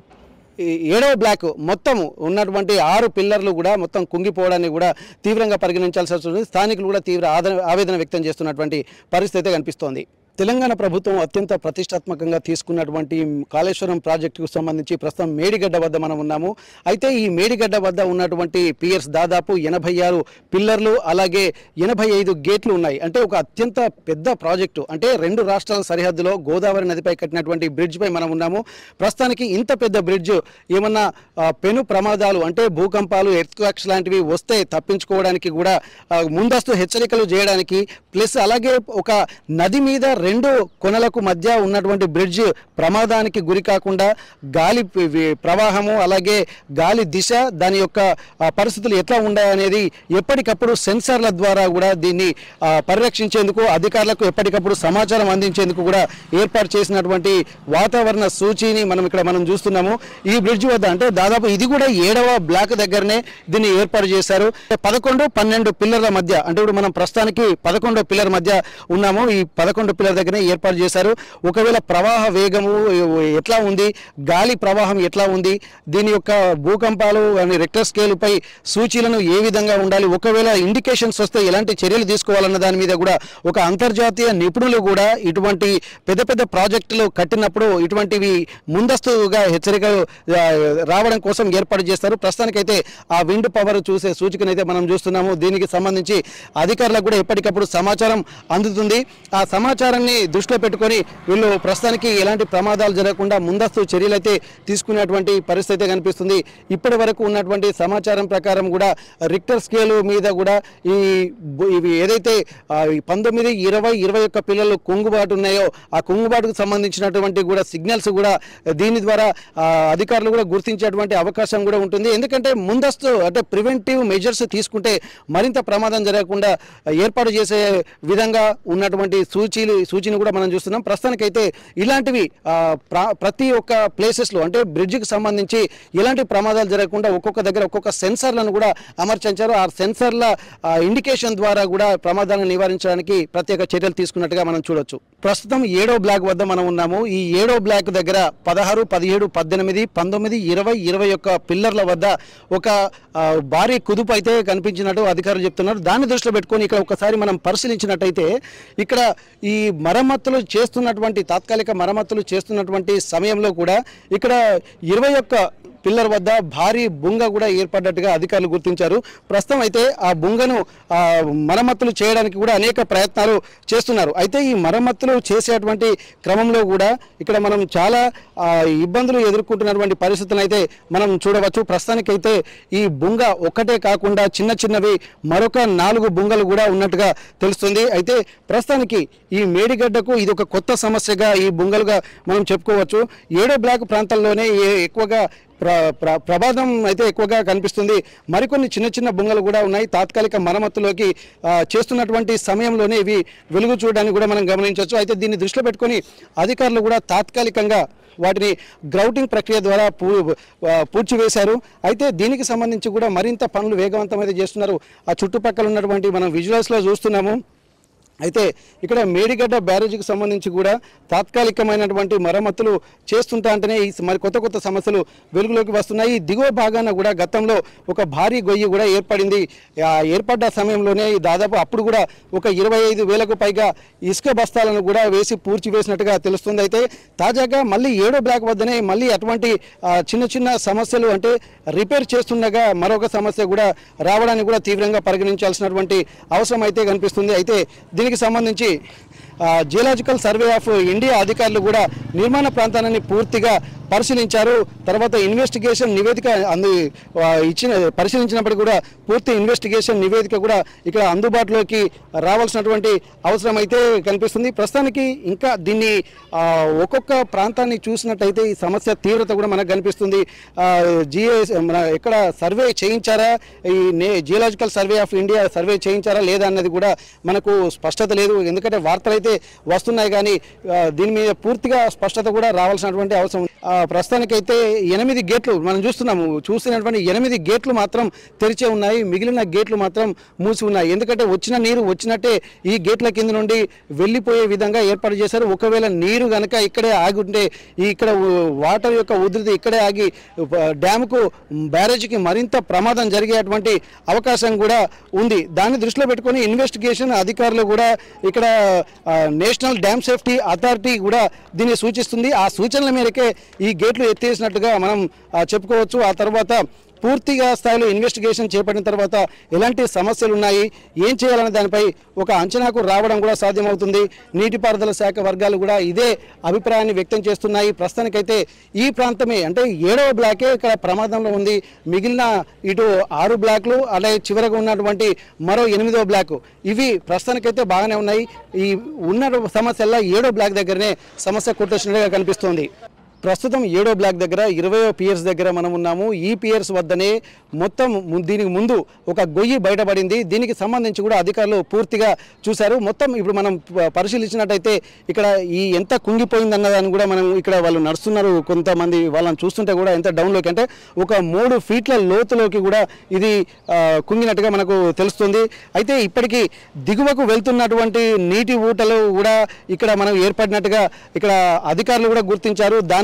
S1: ఈ ఏడవ బ్లాక్ మొత్తం ఉన్నటువంటి ఆరు పిల్లర్లు కూడా మొత్తం కుంగిపోవడాన్ని కూడా తీవ్రంగా పరిగణించాల్సి వస్తుంది స్థానికులు కూడా తీవ్ర ఆదర ఆవేదన వ్యక్తం చేస్తున్నటువంటి పరిస్థితి అయితే కనిపిస్తోంది తెలంగాణ ప్రభుత్వం అత్యంత ప్రతిష్టాత్మకంగా తీసుకున్నటువంటి కాళేశ్వరం ప్రాజెక్టుకు సంబంధించి ప్రస్తుతం మేడిగడ్డ వద్ద మనం ఉన్నాము అయితే ఈ మేడిగడ్డ వద్ద ఉన్నటువంటి పియర్స్ దాదాపు ఎనభై ఆరు పిల్లర్లు అలాగే ఎనభై ఐదు గేట్లు ఉన్నాయి అంటే ఒక అత్యంత పెద్ద ప్రాజెక్టు అంటే రెండు రాష్ట్రాల సరిహద్దులో గోదావరి నదిపై కట్టినటువంటి బ్రిడ్జ్ పై మనం ఉన్నాము ప్రస్తుతానికి ఇంత పెద్ద బ్రిడ్జ్ ఏమన్నా ఆ, పెను ప్రమాదాలు అంటే భూకంపాలు ఎర్త్క్వాక్స్ లాంటివి వస్తే తప్పించుకోవడానికి కూడా ఆ, ముందస్తు హెచ్చరికలు చేయడానికి ప్లస్ అలాగే ఒక నది మీద రెండు కొనలకు మధ్య ఉన్నటువంటి బ్రిడ్జ్ ప్రమాదానికి గురి కాకుండా గాలి పి- వి- ప్రవాహము అలాగే గాలి దిశ దాని యొక్క ఆ, పరిస్థితులు ఎట్లా ఉన్నాయనేది ఎప్పటికప్పుడు సెన్సార్ల ద్వారా కూడా దీన్ని ఆ, పరిరక్షించేందుకు అధికారులకు ఎప్పటికప్పుడు సమాచారం అందించేందుకు కూడా ఏర్పాటు చేసినటువంటి వాతావరణ సూచీని మనం ఇక్కడ మనం చూస్తున్నాము ఈ బ్రిడ్జ్ వద్ద అంటే దాదాపు ఇది కూడా ఏడవ బ్లాక్ దగ్గరనే దీన్ని ఏర్పాటు చేశారు పదకొండు పన్నెండు పిల్లర్ల మధ్య అంటే ఇప్పుడు మనం ప్రస్తుతానికి పదకొండో పిల్లర్ మధ్య ఉన్నాము ఈ పదకొండు పిల్లర్ దగ్గరనే ఏర్పాటు చేశారు ఒకవేళ ప్రవాహ వేగము ఎట్లా ఉంది గాలి ప్రవాహం ఎట్లా ఉంది దీని యొక్క భూకంపాలు అని రెక్టర్ స్కేల్ పై సూచీలను ఏ విధంగా ఉండాలి ఒకవేళ ఇండికేషన్స్ వస్తే ఎలాంటి చర్యలు తీసుకోవాలన్న దాని మీద కూడా ఒక అంతర్జాతీయ నిపుణులు కూడా ఇటువంటి పెద్ద పెద్ద ప్రాజెక్టులు కట్టినప్పుడు ఇటువంటివి ముందస్తుగా హెచ్చరికలు ఆ, రావడం కోసం ఏర్పాటు చేస్తారు ప్రస్తుతానికైతే ఆ విండ్ పవర్ చూసే సూచికనైతే మనం చూస్తున్నాము దీనికి సంబంధించి అధికారులకు కూడా ఎప్పటికప్పుడు సమాచారం అందుతుంది ఆ సమాచారం విషయాన్ని దృష్టిలో పెట్టుకొని వీళ్ళు ప్రస్తుతానికి ఎలాంటి ప్రమాదాలు జరగకుండా ముందస్తు చర్యలు అయితే తీసుకునేటువంటి పరిస్థితి అయితే కనిపిస్తుంది ఇప్పటి వరకు ఉన్నటువంటి సమాచారం ప్రకారం కూడా రిక్టర్ స్కేల్ మీద కూడా ఈ బు- ఇవి ఏదైతే ఆ, ఈ పంతొమ్మిది ఇరవై ఇరవై ఒక్క పిల్లలు కుంగుబాటు ఉన్నాయో ఆ కుంగుబాటుకు సంబంధించినటువంటి కూడా సిగ్నల్స్ కూడా దీని ద్వారా ఆ, అధికారులు కూడా గుర్తించేటువంటి అవకాశం కూడా ఉంటుంది ఎందుకంటే ముందస్తు అంటే ప్రివెంటివ్ మెజర్స్ తీసుకుంటే మరింత ప్రమాదం జరగకుండా ఏర్పాటు చేసే విధంగా ఉన్నటువంటి సూచీలు సూచన కూడా మనం చూస్తున్నాం ప్రస్తుతానికైతే ఇలాంటివి ఆ, ప్ర- ప్రతి ఒక్క ప్లేసెస్లో అంటే బ్రిడ్జికి సంబంధించి ఎలాంటి ప్రమాదాలు జరగకుండా ఒక్కొక్క దగ్గర ఒక్కొక్క సెన్సార్లను కూడా అమర్చించారు ఆ సెన్సార్ల ఇండికేషన్ ద్వారా కూడా ప్రమాదాలను నివారించడానికి ప్రత్యేక చర్యలు తీసుకున్నట్టుగా మనం చూడొచ్చు ప్రస్తుతం ఏడో బ్లాక్ వద్ద మనం ఉన్నాము ఈ ఏడో బ్లాక్ దగ్గర పదహారు పదిహేడు పద్దెనిమిది పంతొమ్మిది ఇరవై ఇరవై ఒక్క పిల్లర్ల వద్ద ఒక ఆ, భారీ కుదుపు అయితే కనిపించినట్టు అధికారులు చెప్తున్నారు దాన్ని దృష్టిలో పెట్టుకొని ఇక్కడ ఒకసారి మనం పరిశీలించినట్టయితే ఇక్కడ ఈ మరమ్మతులు చేస్తున్నటువంటి తాత్కాలిక మరమ్మతులు చేస్తున్నటువంటి సమయంలో కూడా ఇక్కడ ఇరవై ఒక్క పిల్లర్ వద్ద భారీ బుంగ కూడా ఏర్పడ్డట్టుగా అధికారులు గుర్తించారు ప్రస్తుతం అయితే ఆ బుంగను ఆ, మరమ్మతులు చేయడానికి కూడా అనేక ప్రయత్నాలు చేస్తున్నారు అయితే ఈ మరమ్మతులు చేసేటువంటి క్రమంలో కూడా ఇక్కడ మనం చాలా ఆ, ఇబ్బందులు ఎదుర్కొంటున్నటువంటి పరిస్థితులను అయితే మనం చూడవచ్చు ప్రస్తుతానికైతే ఈ బుంగ ఒక్కటే కాకుండా చిన్న చిన్నవి మరొక నాలుగు బుంగలు కూడా ఉన్నట్టుగా తెలుస్తుంది అయితే ప్రస్తుతానికి ఈ మేడిగడ్డకు ఇది ఒక కొత్త సమస్యగా ఈ బుంగలుగా మనం చెప్పుకోవచ్చు ఏడో బ్లాక్ ప్రాంతాల్లోనే ఏ- ఎక్కువగా ప్ర ప్ర ప్రమాదం అయితే ఎక్కువగా కనిపిస్తుంది మరికొన్ని చిన్న చిన్న బొంగలు కూడా ఉన్నాయి తాత్కాలిక మరమ్మతులోకి ఆ, చేస్తున్నటువంటి సమయంలోనే ఇవి వెలుగు చూడడానికి కూడా మనం గమనించవచ్చు అయితే దీన్ని దృష్టిలో పెట్టుకొని అధికారులు కూడా తాత్కాలికంగా వాటిని గ్రౌటింగ్ ప్రక్రియ ద్వారా పూ ఆ, పూడ్చివేశారు అయితే దీనికి సంబంధించి కూడా మరింత పనులు వేగవంతమైతే చేస్తున్నారు ఆ చుట్టుపక్కల ఉన్నటువంటి మనం విజువల్స్లో చూస్తున్నాము అయితే ఇక్కడ మేడిగడ్డ బ్యారేజీకి సంబంధించి కూడా తాత్కాలికమైనటువంటి మరమ్మతులు చేస్తుంటా అంటేనే ఈ మరి కొత్త కొత్త సమస్యలు వెలుగులోకి వస్తున్నాయి ఈ దిగువ భాగాన కూడా గతంలో ఒక భారీ గొయ్యి కూడా ఏర్పడింది ఆ ఏర్పడ్డ సమయంలోనే ఈ దాదాపు అప్పుడు కూడా ఒక ఇరవై ఐదు వేలకు పైగా ఇసుక బస్తాలను కూడా వేసి పూడ్చి వేసినట్టుగా తెలుస్తుంది అయితే తాజాగా మళ్ళీ ఏడో బ్లాక్ వద్దనే మళ్ళీ అటువంటి ఆ, చిన్న చిన్న సమస్యలు అంటే రిపేర్ చేస్తుండగా మరొక సమస్య కూడా రావడానికి కూడా తీవ్రంగా పరిగణించాల్సినటువంటి అవసరం అయితే కనిపిస్తుంది అయితే దీనికి సంబంధించి జియోలాజికల్ సర్వే ఆఫ్ ఇండియా అధికారులు కూడా నిర్మాణ ప్రాంతాన్ని పూర్తిగా పరిశీలించారు తర్వాత ఇన్వెస్టిగేషన్ నివేదిక అందు ఆ, ఇచ్చిన పరిశీలించినప్పటికీ కూడా పూర్తి ఇన్వెస్టిగేషన్ నివేదిక కూడా ఇక్కడ అందుబాటులోకి రావాల్సినటువంటి అవసరం అయితే కనిపిస్తుంది ప్రస్తుతానికి ఇంకా దీన్ని ఆ, ఒక్కొక్క ప్రాంతాన్ని చూసినట్టయితే ఈ సమస్య తీవ్రత కూడా మనకు కనిపిస్తుంది జిఎస్ మన ఎక్కడ సర్వే చేయించారా ఈ నే Geological Survey of India survey చేయించారా లేదా అన్నది కూడా మనకు స్పష్టత లేదు ఎందుకంటే వార్తలు అయితే వస్తున్నాయి కానీ ఆ, దీని మీద పూర్తిగా స్పష్టత కూడా రావాల్సినటువంటి అవసరం ఉంది. ఆ, ప్రస్తుతానికైతే ఎనిమిది గేట్లు మనం చూస్తున్నాము చూసినటువంటి ఎనిమిది గేట్లు మాత్రం తెరిచే ఉన్నాయి మిగిలిన గేట్లు మాత్రం మూసి ఉన్నాయి ఎందుకంటే వచ్చిన నీరు వచ్చినట్టే ఈ గేట్ల కింద నుండి వెళ్ళిపోయే విధంగా ఏర్పాటు చేశారు ఒకవేళ నీరు కనుక ఇక్కడే ఆగి ఉంటే ఈ ఇక్కడ ఉ- వాటర్ యొక్క ఉధృతి ఇక్కడే ఆగి ఉ- డ్యాముకు బ్యారేజ్కి మరింత ప్రమాదం జరిగేటువంటి అవకాశం కూడా ఉంది దాన్ని దృష్టిలో పెట్టుకొని ఇన్వెస్టిగేషన్ అధికారులు కూడా ఇక్కడ ఆ, నేషనల్ డ్యామ్ సేఫ్టీ అథారిటీ కూడా దీన్ని సూచిస్తుంది ఆ సూచనల మేరకే ఈ గేట్లు ఎత్తేసినట్టుగా మనం ఆ, చెప్పుకోవచ్చు ఆ తర్వాత పూర్తిగా స్థాయిలో ఇన్వెస్టిగేషన్ చేపట్టిన తర్వాత ఎలాంటి సమస్యలు ఉన్నాయి ఏం చేయాలనే దానిపై ఒక అంచనాకు రావడం కూడా సాధ్యమవుతుంది నీటిపారుదల శాఖ వర్గాలు కూడా ఇదే అభిప్రాయాన్ని వ్యక్తం చేస్తున్నాయి ప్రస్తుతానికైతే ఈ ప్రాంతమే అంటే ఏడవ బ్లాకే ఇక్కడ ప్రమాదంలో ఉంది మిగిలిన ఇటు ఆరు బ్లాక్లు అలాగే చివరగా ఉన్నటువంటి మరో ఎనిమిదో బ్లాక్ ఇవి ప్రస్తుతానికైతే బాగానే ఉన్నాయి ఈ ఉన్న సమస్యల్లో ఏడో బ్లాక్ దగ్గరనే సమస్య కొట్టొచ్చినట్టుగా కనిపిస్తోంది ప్రస్తుతం ఏడో బ్లాక్ దగ్గర ఇరవయో పియర్స్ దగ్గర మనం ఉన్నాము ఈ పియర్స్ వద్దనే మొత్తం ము- దీనికి ముందు ఒక గొయ్యి బయటపడింది దీనికి సంబంధించి కూడా అధికారులు పూర్తిగా చూశారు మొత్తం ఇప్పుడు మనం ప- పరిశీలించినట్టయితే ఇక్కడ ఈ ఎంత కుంగిపోయింది అన్నదాన్ని కూడా మనం ఇక్కడ వాళ్ళు నడుస్తున్నారు కొంతమంది వాళ్ళని చూస్తుంటే కూడా ఎంత డౌన్లోకి అంటే ఒక మూడు ఫీట్ల లోతులోకి కూడా ఇది ఆ, కుంగినట్టుగా మనకు తెలుస్తుంది అయితే ఇప్పటికీ దిగువకు వెళ్తున్నటువంటి నీటి ఊటలు కూడా ఇక్కడ మనం ఏర్పడినట్టుగా ఇక్కడ అధికారులు కూడా గుర్తించారు దాన్ని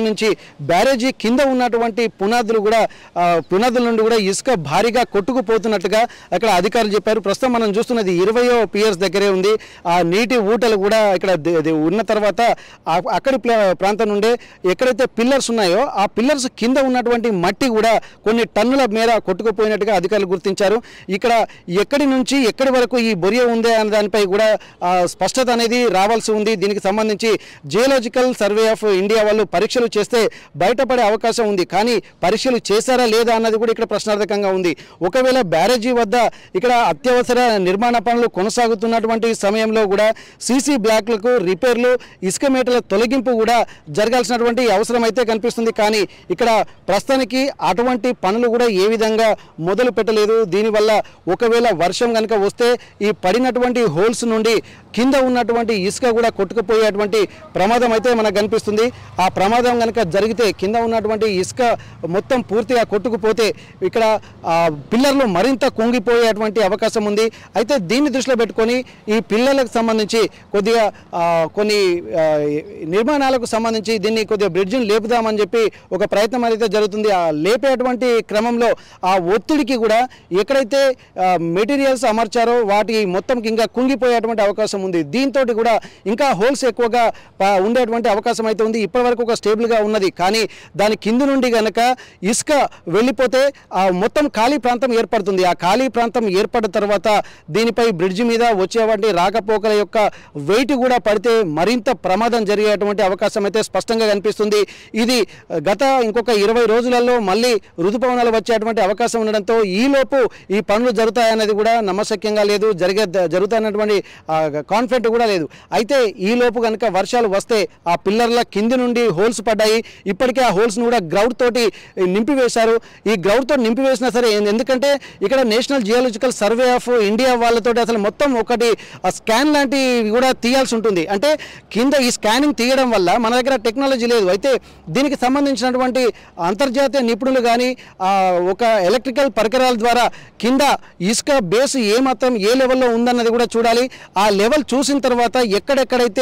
S1: నుంచి బ్యారేజీ కింద ఉన్నటువంటి పునాదులు కూడా ఆ, పునాదుల నుండి కూడా ఇసుక భారీగా కొట్టుకుపోతున్నట్టుగా అక్కడ అధికారులు చెప్పారు ప్రస్తుతం మనం చూస్తున్నది ఇరవయో పియర్స్ దగ్గరే ఉంది ఆ నీటి ఊటలు కూడా ఇక్కడ ది- ది- ఉన్న తర్వాత ఆ- అక్కడి ప్ల- ప్రాంతం నుండే ఎక్కడైతే పిల్లర్స్ ఉన్నాయో ఆ పిల్లర్స్ కింద ఉన్నటువంటి మట్టి కూడా కొన్ని టన్నుల మేర కొట్టుకుపోయినట్టుగా అధికారులు గుర్తించారు ఇక్కడ ఎక్కడి నుంచి ఎక్కడి వరకు ఈ బొరియ ఉందే అనే దానిపై కూడా ఆ, స్పష్టత అనేది రావాల్సి ఉంది దీనికి సంబంధించి జియోలాజికల్ సర్వే ఆఫ్ ఇండియా వాళ్ళు పరీక్షలు చేస్తే బయటపడే అవకాశం ఉంది కానీ పరీక్షలు చేశారా లేదా అన్నది కూడా ఇక్కడ ప్రశ్నార్థకంగా ఉంది ఒకవేళ బ్యారేజీ వద్ద ఇక్కడ అత్యవసర నిర్మాణ పనులు కొనసాగుతున్నటువంటి సమయంలో కూడా సీసీ బ్లాక్లకు రిపేర్లు ఇసుక మీటర్ల తొలగింపు కూడా జరగాల్సినటువంటి అవసరం అయితే కనిపిస్తుంది కానీ ఇక్కడ ప్రస్తుతానికి అటువంటి పనులు కూడా ఏ విధంగా మొదలు పెట్టలేదు దీనివల్ల ఒకవేళ వర్షం కనుక వస్తే ఈ పడినటువంటి హోల్స్ నుండి కింద ఉన్నటువంటి ఇసుక కూడా కొట్టుకుపోయేటువంటి ప్రమాదం అయితే మనకు కనిపిస్తుంది ఆ ప్రమాదం కనుక జరిగితే కింద ఉన్నటువంటి ఇసుక మొత్తం పూర్తిగా కొట్టుకుపోతే ఇక్కడ ఆ, పిల్లర్లు మరింత కుంగిపోయేటువంటి అవకాశం ఉంది అయితే దీన్ని దృష్టిలో పెట్టుకొని ఈ పిల్లలకు సంబంధించి కొద్దిగా ఆ, కొన్ని ఆ, నిర్మాణాలకు సంబంధించి దీన్ని కొద్దిగా బ్రిడ్జిని లేపుదామని చెప్పి ఒక ప్రయత్నం అయితే జరుగుతుంది ఆ లేపేటువంటి క్రమంలో ఆ ఒత్తిడికి కూడా ఎక్కడైతే మెటీరియల్స్ అమర్చారో వాటి మొత్తం ఇంకా కుంగిపోయేటువంటి అవకాశం ఉంది దీంతో కూడా ఇంకా హోల్స్ ఎక్కువగా ప- ఉండేటువంటి అవకాశం అయితే ఉంది ఇప్పటివరకు ఒక స్టేబుల్గా ఉన్నది కానీ దాని కింద నుండి గనక ఇసుక వెళ్ళిపోతే ఆ మొత్తం ఖాళీ ప్రాంతం ఏర్పడుతుంది ఆ ఖాళీ ప్రాంతం ఏర్పడిన తర్వాత దీనిపై బ్రిడ్జి మీద వచ్చేటువంటి రాకపోకల యొక్క వెయిట్ కూడా పడితే మరింత ప్రమాదం జరిగేటువంటి అవకాశం అయితే స్పష్టంగా కనిపిస్తుంది ఇది గత ఇంకొక ఇరవై రోజులలో మళ్ళీ ఋతుపవనాలు వచ్చేటువంటి అవకాశం ఉండడంతో ఈలోపు ఈ పనులు జరుగుతాయన్నది కూడా నమ్మశక్యంగా లేదు జరిగే జరుగుతాయన్నటువంటి కాన్ఫిడెంట్ కూడా లేదు అయితే ఈలోపు కనుక వర్షాలు వస్తే ఆ పిల్లర్ల కింది నుండి హోల్స్ పడ్డాయి ఇప్పటికే ఆ హోల్స్ను కూడా గ్రౌడ్ తోటి నింపివేశారు ఈ గ్రౌడ్ తోటి నింపివేసినా సరే ఎందుకంటే ఇక్కడ National Geological Survey of India వాళ్ళతోటి అసలు మొత్తం ఒకటి ఆ స్కాన్ లాంటివి కూడా తీయాల్సి ఉంటుంది అంటే కింద ఈ స్కానింగ్ తీయడం వల్ల మన దగ్గర టెక్నాలజీ లేదు అయితే దీనికి సంబంధించినటువంటి అంతర్జాతీయ నిపుణులు కానీ ఒక ఎలక్ట్రికల్ పరికరాల ద్వారా కింద ఇసుక బేస్ ఏ మాత్రం ఏ లెవెల్లో ఉందన్నది కూడా చూడాలి ఆ లెవెల్ చూసిన తర్వాత ఎక్కడెక్కడైతే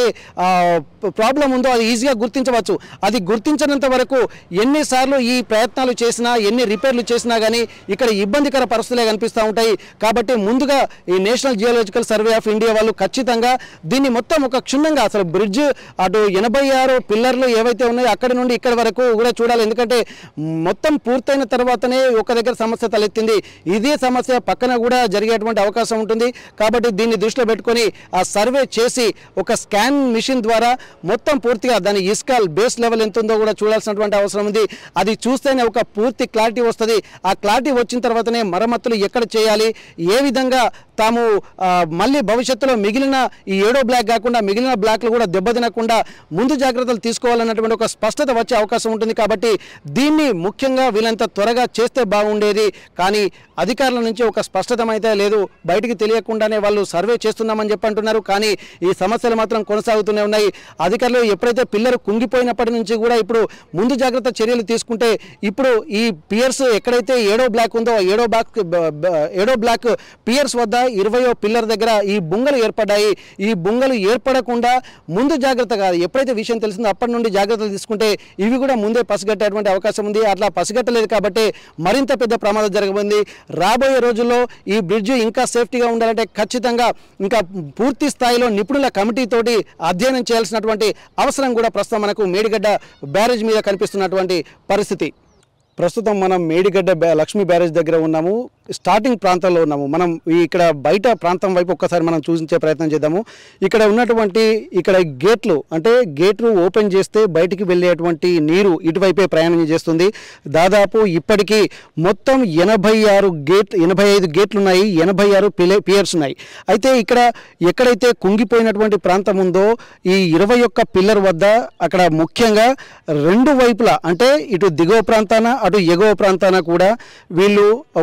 S1: ప్రాబ్లం ఉందో అది ఈజీగా గుర్తించవచ్చు అది గుర్తించినంత వరకు ఎన్నిసార్లు ఈ ప్రయత్నాలు చేసినా ఎన్ని రిపేర్లు చేసినా కానీ ఇక్కడ ఇబ్బందికర పరిస్థితులే కనిపిస్తూ ఉంటాయి కాబట్టి ముందుగా ఈ National Geological Survey of India వాళ్ళు ఖచ్చితంగా దీన్ని మొత్తం ఒక క్షుణ్ణంగా అసలు బ్రిడ్జ్ అటు ఎనభై ఆరు పిల్లర్లు ఏవైతే ఉన్నాయో అక్కడి నుండి ఇక్కడి వరకు కూడా చూడాలి ఎందుకంటే మొత్తం పూర్తయిన తర్వాతనే ఒక దగ్గర సమస్య తలెత్తింది ఇదే సమస్య పక్కన కూడా జరిగేటువంటి అవకాశం ఉంటుంది కాబట్టి దీన్ని దృష్టిలో పెట్టుకొని ఆ సర్వే చేసి ఒక స్కాన్ మిషన్ ద్వారా మొత్తం పూర్తిగా దాని ఇసుక బేస్ లెవెల్ ఎంత ఉందో కూడా చూడాల్సినటువంటి అవసరం ఉంది అది చూస్తేనే ఒక పూర్తి క్లారిటీ వస్తుంది ఆ క్లారిటీ వచ్చిన తర్వాతనే మరమ్మతులు ఎక్కడ చేయాలి ఏ విధంగా తాము ఆ, మళ్ళీ భవిష్యత్తులో మిగిలిన ఈ ఏడో బ్లాక్ కాకుండా మిగిలిన బ్లాక్లు కూడా దెబ్బతినకుండా ముందు జాగ్రత్తలు తీసుకోవాలన్నటువంటి ఒక స్పష్టత వచ్చే అవకాశం ఉంటుంది కాబట్టి దీన్ని ముఖ్యంగా వీళ్ళంత త్వరగా చేస్తే బాగుండేది కానీ అధికారుల నుంచి ఒక స్పష్టత అయితే లేదు బయటికి తెలియకుండానే వాళ్ళు సర్వే చేస్తున్నామని చెప్పి అంటున్నారు కానీ ఈ సమస్యలు మాత్రం కొనసాగుతూనే ఉన్నాయి అధికారులు ఎప్పుడైతే పిల్లలు కుంగిపోయినప్పటి నుంచి కూడా ఇప్పుడు ముందు జాగ్రత్త చర్యలు తీసుకుంటే ఇప్పుడు ఈ పియర్స్ ఎక్కడైతే ఏడో బ్లాక్ ఉందో ఆ ఏడో బ్లాక్ బ- బ- ఏడో బ్లాక్ పియర్స్ వద్ద ఇరవయో పిల్లర్ దగ్గర ఈ బుంగలు ఏర్పడ్డాయి ఈ బుంగలు ఏర్పడకుండా ముందు జాగ్రత్త కాదు ఎప్పుడైతే విషయం తెలిసిందో అప్పటి నుండి జాగ్రత్తలు తీసుకుంటే ఇవి కూడా ముందే పసిగట్టేటువంటి అవకాశం ఉంది అట్లా పసిగట్టలేదు కాబట్టి మరింత పెద్ద ప్రమాదం జరగబోతుంది రాబోయే రోజుల్లో ఈ బ్రిడ్జ్ ఇంకా సేఫ్టీగా ఉండాలంటే ఖచ్చితంగా ఇంకా పూర్తి స్థాయిలో నిపుణుల కమిటీ తోటి అధ్యయనం చేయాల్సినటువంటి అవసరం కూడా ప్రస్తుతం మనకు మేడిగడ్డ బ్యారేజ్ మీద కనిపిస్తున్నటువంటి పరిస్థితి ప్రస్తుతం మనం మేడిగడ్డ బ్యా లక్ష్మీ బ్యారేజ్ దగ్గర ఉన్నాము స్టార్టింగ్ ప్రాంతంలో ఉన్నాము మనం ఈ ఇక్కడ బయట ప్రాంతం వైపు ఒక్కసారి మనం చూసించే ప్రయత్నం చేద్దాము ఇక్కడ ఉన్నటువంటి ఇక్కడ గేట్లు అంటే గేట్లు ఓపెన్ చేస్తే బయటికి వెళ్ళేటువంటి నీరు ఇటువైపే ప్రయాణం చేస్తుంది దాదాపు ఇప్పటికీ మొత్తం ఎనభై ఆరు గేట్ ఎనభై ఐదు గేట్లు ఉన్నాయి ఎనభై ఆరు పిలే పియర్స్ ఉన్నాయి అయితే ఇక్కడ ఎక్కడైతే కుంగిపోయినటువంటి ప్రాంతం ఉందో ఈ ఇరవై ఒక్క పిల్లర్ వద్ద అక్కడ ముఖ్యంగా రెండు వైపులా అంటే ఇటు దిగువ ప్రాంతాన అటు ఎగువ ప్రాంతాన కూడా వీళ్ళు ఒక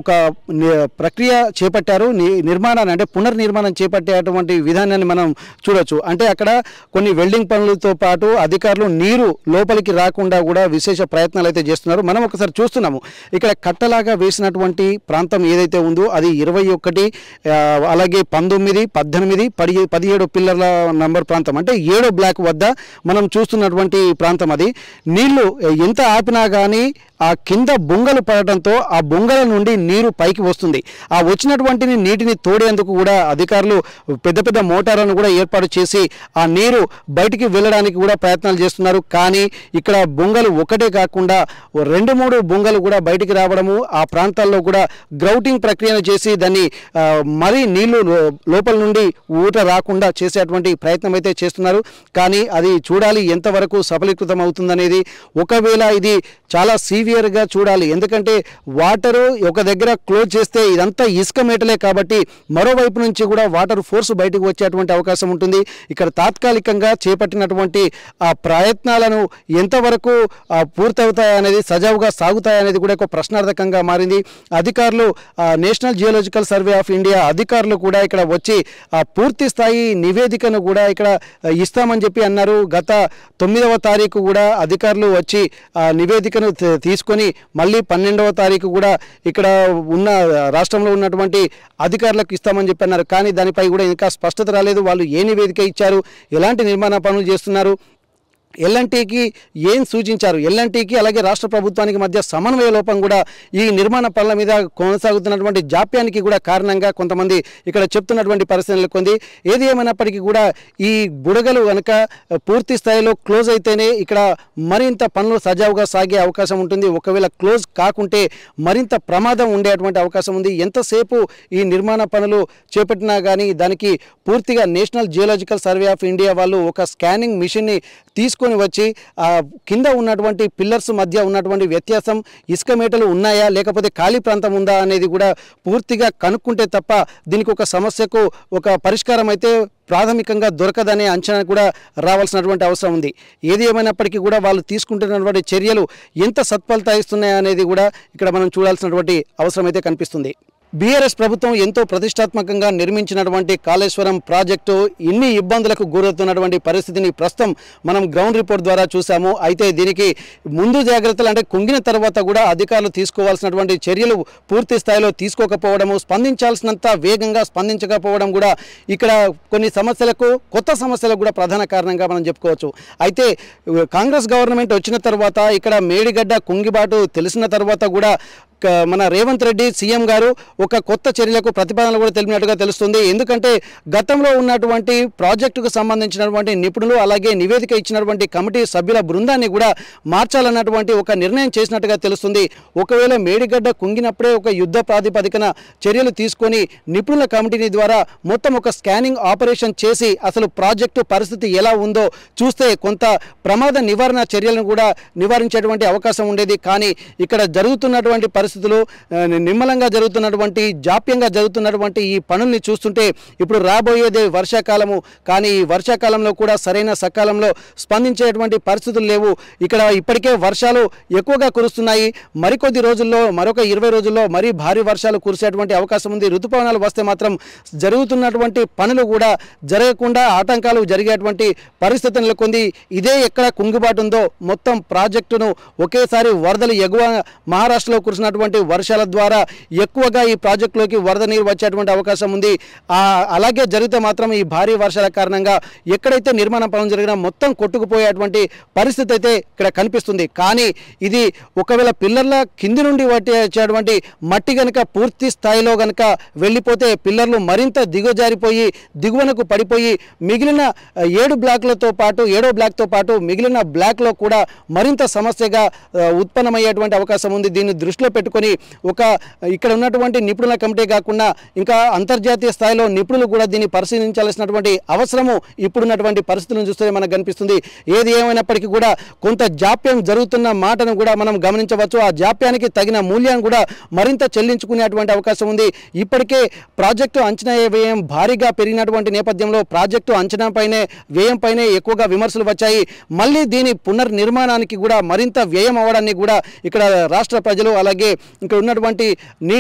S1: ని- ప్రక్రియ చేపట్టారు ని- నిర్మాణాన్ని అంటే పునర్నిర్మాణం చేపట్టేటువంటి విధానాన్ని మనం చూడొచ్చు అంటే అక్కడ కొన్ని వెల్డింగ్ పనులతో పాటు అధికారులు నీరు లోపలికి రాకుండా కూడా విశేష ప్రయత్నాలు అయితే చేస్తున్నారు మనం ఒకసారి చూస్తున్నాము ఇక్కడ కట్టలాగా వేసినటువంటి ప్రాంతం ఏదైతే ఉందో అది ఇరవై ఒకటి ఆ, అలాగే పంతొమ్మిది పద్దెనిమిది పది పదిహేడు పిల్లర్ల నంబర్ ప్రాంతం అంటే ఏడో బ్లాక్ వద్ద మనం చూస్తున్నటువంటి ప్రాంతం అది నీళ్లు ఎంత ఆపినా కానీ ఆ కింద బొంగలు పడటంతో ఆ బొంగల నుండి నీరు పైకి వస్తుంది ఆ వచ్చినటువంటి నీటిని తోడేందుకు కూడా అధికారులు పెద్ద పెద్ద మోటార్లను కూడా ఏర్పాటు చేసి ఆ నీరు బయటికి వెళ్ళడానికి కూడా ప్రయత్నాలు చేస్తున్నారు కానీ ఇక్కడ బొంగలు ఒకటే కాకుండా ఓ రెండు మూడు బొంగలు కూడా బయటికి రావడము ఆ ప్రాంతాల్లో కూడా గ్రౌటింగ్ ప్రక్రియను చేసి దాన్ని ఆ, మరీ నీళ్లు లో- లోపల నుండి ఊట రాకుండా చేసేటువంటి ప్రయత్నం అయితే చేస్తున్నారు కానీ అది చూడాలి ఎంతవరకు సఫలీకృతం అవుతుందనేది ఒకవేళ ఇది చాలా సీవియర్గా చూడాలి ఎందుకంటే వాటరు ఒక దగ్గర క్లోజ్ చేస్తే ఇదంతా ఇసుక మేటలే కాబట్టి మరోవైపు నుంచి కూడా వాటర్ ఫోర్స్ బయటకు వచ్చేటువంటి అవకాశం ఉంటుంది ఇక్కడ తాత్కాలికంగా చేపట్టినటువంటి ఆ ప్రయత్నాలను ఎంతవరకు ఆ, పూర్తవుతాయనేది సజావుగా సాగుతాయనేది కూడా ఒక ప్రశ్నార్థకంగా మారింది అధికారులు ఆ, National Geological Survey of India అధికారులు కూడా ఇక్కడ వచ్చి ఆ, పూర్తి స్థాయి నివేదికను కూడా ఇక్కడ ఆ, ఇస్తామని చెప్పి అన్నారు గత తొమ్మిదవ తారీఖు కూడా అధికారులు వచ్చి ఆ నివేదికను త- తీసుకొని మళ్ళీ పన్నెండవ తారీఖు కూడా ఇక్కడ ఉన్న రాష్ట్రంలో ఉన్నటువంటి అధికారులకు ఇస్తామని చెప్పి అన్నారు కానీ దానిపై కూడా ఇంకా స్పష్టత రాలేదు వాళ్ళు ఏ నివేదిక ఇచ్చారు ఎలాంటి నిర్మాణ పనులు చేస్తున్నారు ఎల్ఎన్టీకి ఏం సూచించారు ఎల్ఎన్టీకి అలాగే రాష్ట్ర ప్రభుత్వానికి మధ్య సమన్వయ లోపం కూడా ఈ నిర్మాణ పనుల మీద కొనసాగుతున్నటువంటి జాప్యానికి కూడా కారణంగా కొంతమంది ఇక్కడ చెప్తున్నటువంటి పరిస్థితి నెలకొంది ఏది ఏమైనప్పటికీ కూడా ఈ బుడగలు కనుక పూర్తి స్థాయిలో క్లోజ్ అయితేనే ఇక్కడ మరింత పనులు సజావుగా సాగే అవకాశం ఉంటుంది ఒకవేళ క్లోజ్ కాకుంటే మరింత ప్రమాదం ఉండేటువంటి అవకాశం ఉంది ఎంతసేపు ఈ నిర్మాణ పనులు చేపట్టినా కానీ దానికి పూర్తిగా National Geological Survey of India వాళ్ళు ఒక స్కానింగ్ మిషన్ని తీసుకొని వచ్చి ఆ కింద ఉన్నటువంటి పిల్లర్స్ మధ్య ఉన్నటువంటి వ్యత్యాసం ఇసుక మేటలు ఉన్నాయా లేకపోతే ఖాళీ ప్రాంతం ఉందా అనేది కూడా పూర్తిగా కనుక్కుంటే తప్ప దీనికి ఒక సమస్యకు ఒక పరిష్కారం అయితే ప్రాథమికంగా దొరకదనే అంచనా కూడా రావాల్సినటువంటి అవసరం ఉంది ఏది ఏమైనప్పటికీ కూడా వాళ్ళు తీసుకుంటున్నటువంటి చర్యలు ఎంత సత్ఫలిత ఇస్తున్నాయా అనేది కూడా ఇక్కడ మనం చూడాల్సినటువంటి అవసరం అయితే కనిపిస్తుంది బీఆర్ఎస్ ప్రభుత్వం ఎంతో ప్రతిష్టాత్మకంగా నిర్మించినటువంటి కాళేశ్వరం ప్రాజెక్టు ఇన్ని ఇబ్బందులకు గురవుతున్నటువంటి పరిస్థితిని ప్రస్తుతం మనం గ్రౌండ్ రిపోర్ట్ ద్వారా చూసాము అయితే దీనికి ముందు జాగ్రత్తలు అంటే కుంగిన తర్వాత కూడా అధికారులు తీసుకోవాల్సినటువంటి చర్యలు పూర్తి స్థాయిలో తీసుకోకపోవడము స్పందించాల్సినంత వేగంగా స్పందించకపోవడం కూడా ఇక్కడ కొన్ని సమస్యలకు కొత్త సమస్యలకు కూడా ప్రధాన కారణంగా మనం చెప్పుకోవచ్చు అయితే ఉ, కాంగ్రెస్ గవర్నమెంట్ వచ్చిన తర్వాత ఇక్కడ మేడిగడ్డ కుంగిబాటు తెలిసిన తర్వాత కూడా క- మన రేవంత్ రెడ్డి సీఎం గారు ఒక కొత్త చర్యలకు ప్రతిపాదనలు కూడా తెలిపినట్టుగా తెలుస్తుంది ఎందుకంటే గతంలో ఉన్నటువంటి ప్రాజెక్టుకు సంబంధించినటువంటి నిపుణులు అలాగే నివేదిక ఇచ్చినటువంటి కమిటీ సభ్యుల బృందాన్ని కూడా మార్చాలన్నటువంటి ఒక నిర్ణయం చేసినట్టుగా తెలుస్తుంది ఒకవేళ మేడిగడ్డ కుంగినప్పుడే ఒక యుద్ధ ప్రాతిపదికన చర్యలు తీసుకొని నిపుణుల కమిటీని ద్వారా మొత్తం ఒక స్కానింగ్ ఆపరేషన్ చేసి అసలు ప్రాజెక్టు పరిస్థితి ఎలా ఉందో చూస్తే కొంత ప్రమాద నివారణ చర్యలను కూడా నివారించేటువంటి అవకాశం ఉండేది కానీ ఇక్కడ జరుగుతున్నటువంటి పరిస్థితులు ఆ, నిమ్మలంగా జరుగుతున్నటువంటి జాప్యంగా జరుగుతున్నటువంటి ఈ పనుల్ని చూస్తుంటే ఇప్పుడు రాబోయేదే వర్షాకాలము కానీ ఈ వర్షాకాలంలో కూడా సరైన సకాలంలో స్పందించేటువంటి పరిస్థితులు లేవు ఇక్కడ ఇప్పటికే వర్షాలు ఎక్కువగా కురుస్తున్నాయి మరికొద్ది రోజుల్లో మరొక ఇరవై రోజుల్లో మరీ భారీ వర్షాలు కురిసేటువంటి అవకాశం ఉంది ఋతుపవనాలు వస్తే మాత్రం జరుగుతున్నటువంటి పనులు కూడా జరగకుండా ఆటంకాలు జరిగేటువంటి పరిస్థితి నెలకొంది ఇదే ఎక్కడ కుంగుబాటు ఉందో మొత్తం ప్రాజెక్టును ఒకేసారి వరదలు ఎగువ మహారాష్ట్రలో కురిసినటువంటి వర్షాల ద్వారా ఎక్కువగా ఈ ప్రాజెక్టులోకి వరద నీరు వచ్చేటువంటి అవకాశం ఉంది ఆ, అలాగే జరిగితే మాత్రం ఈ భారీ వర్షాల కారణంగా ఎక్కడైతే నిర్మాణ పనులు జరిగినా మొత్తం కొట్టుకుపోయేటువంటి పరిస్థితి అయితే ఇక్కడ కనిపిస్తుంది కానీ ఇది ఒకవేళ పిల్లర్ల కింది నుండి వచ్చేటువంటి మట్టి కనుక పూర్తి స్థాయిలో కనుక వెళ్ళిపోతే పిల్లర్లు మరింత దిగజారిపోయి దిగువనకు పడిపోయి మిగిలిన ఆ, ఏడు బ్లాక్లతో పాటు ఏడో బ్లాక్తో పాటు మిగిలిన బ్లాక్లో కూడా మరింత సమస్యగా ఆ, ఉత్పన్నమయ్యేటువంటి అవకాశం ఉంది దీన్ని దృష్టిలో పెట్టుకొని ఒక ఇక్కడ ఉన్నటువంటి నిపుణుల కమిటీ కాకుండా ఇంకా అంతర్జాతీయ స్థాయిలో నిపుణులు కూడా దీన్ని పరిశీలించాల్సినటువంటి అవసరము ఇప్పుడున్నటువంటి పరిస్థితులను చూస్తే మనకు కనిపిస్తుంది ఏది ఏమైనప్పటికీ కూడా కొంత జాప్యం జరుగుతున్న మాటను కూడా మనం గమనించవచ్చు ఆ జాప్యానికి తగిన మూల్యాన్ని కూడా మరింత చెల్లించుకునేటువంటి అవకాశం ఉంది ఇప్పటికే ప్రాజెక్టు అంచనా వ్యయం భారీగా పెరిగినటువంటి నేపథ్యంలో ప్రాజెక్టు అంచనాపైనే వ్యయంపైనే ఎక్కువగా విమర్శలు వచ్చాయి మళ్ళీ దీని పునర్నిర్మాణానికి కూడా మరింత వ్యయం అవ్వడాన్ని కూడా ఇక్కడ రాష్ట్ర ప్రజలు అలాగే ఇక్కడ ఉన్నటువంటి నీటిపారుదల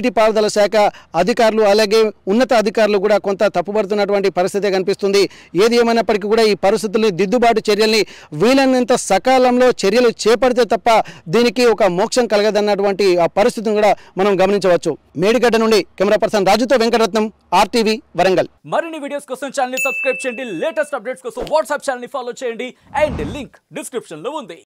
S1: శాఖ అధికారులు అలాగే ఉన్నత అధికారులు కూడా కొంత తప్పుపడుతున్నటువంటి పరిస్థితి కనిపిస్తుంది ఏది ఏమైనప్పటికీ కూడా ఈ పరిస్థితుల్ని దిద్దుబాటు చర్యల్ని వీలైనంత సకాలంలో చర్యలు చేపడితే తప్ప దీనికి ఒక మోక్షం కలగదన్నటువంటి ఆ పరిస్థితిని కూడా మనం గమనించవచ్చు మేడిగడ్డ నుండి కెమెరా పర్సన్ రాజుతో వెంకటరత్నం ఆర్టీవీ వరంగల్
S3: మరిన్ని వీడియోస్ కోసం ఛానల్ ని సబ్స్క్రైబ్ చేయండి లేటెస్ట్ అప్డేట్స్ కోసం వాట్సాప్ ఛానల్ ని ఫాలో చేయండి అండ్ లింక్ డిస్క్రిప్షన్ లో ఉంది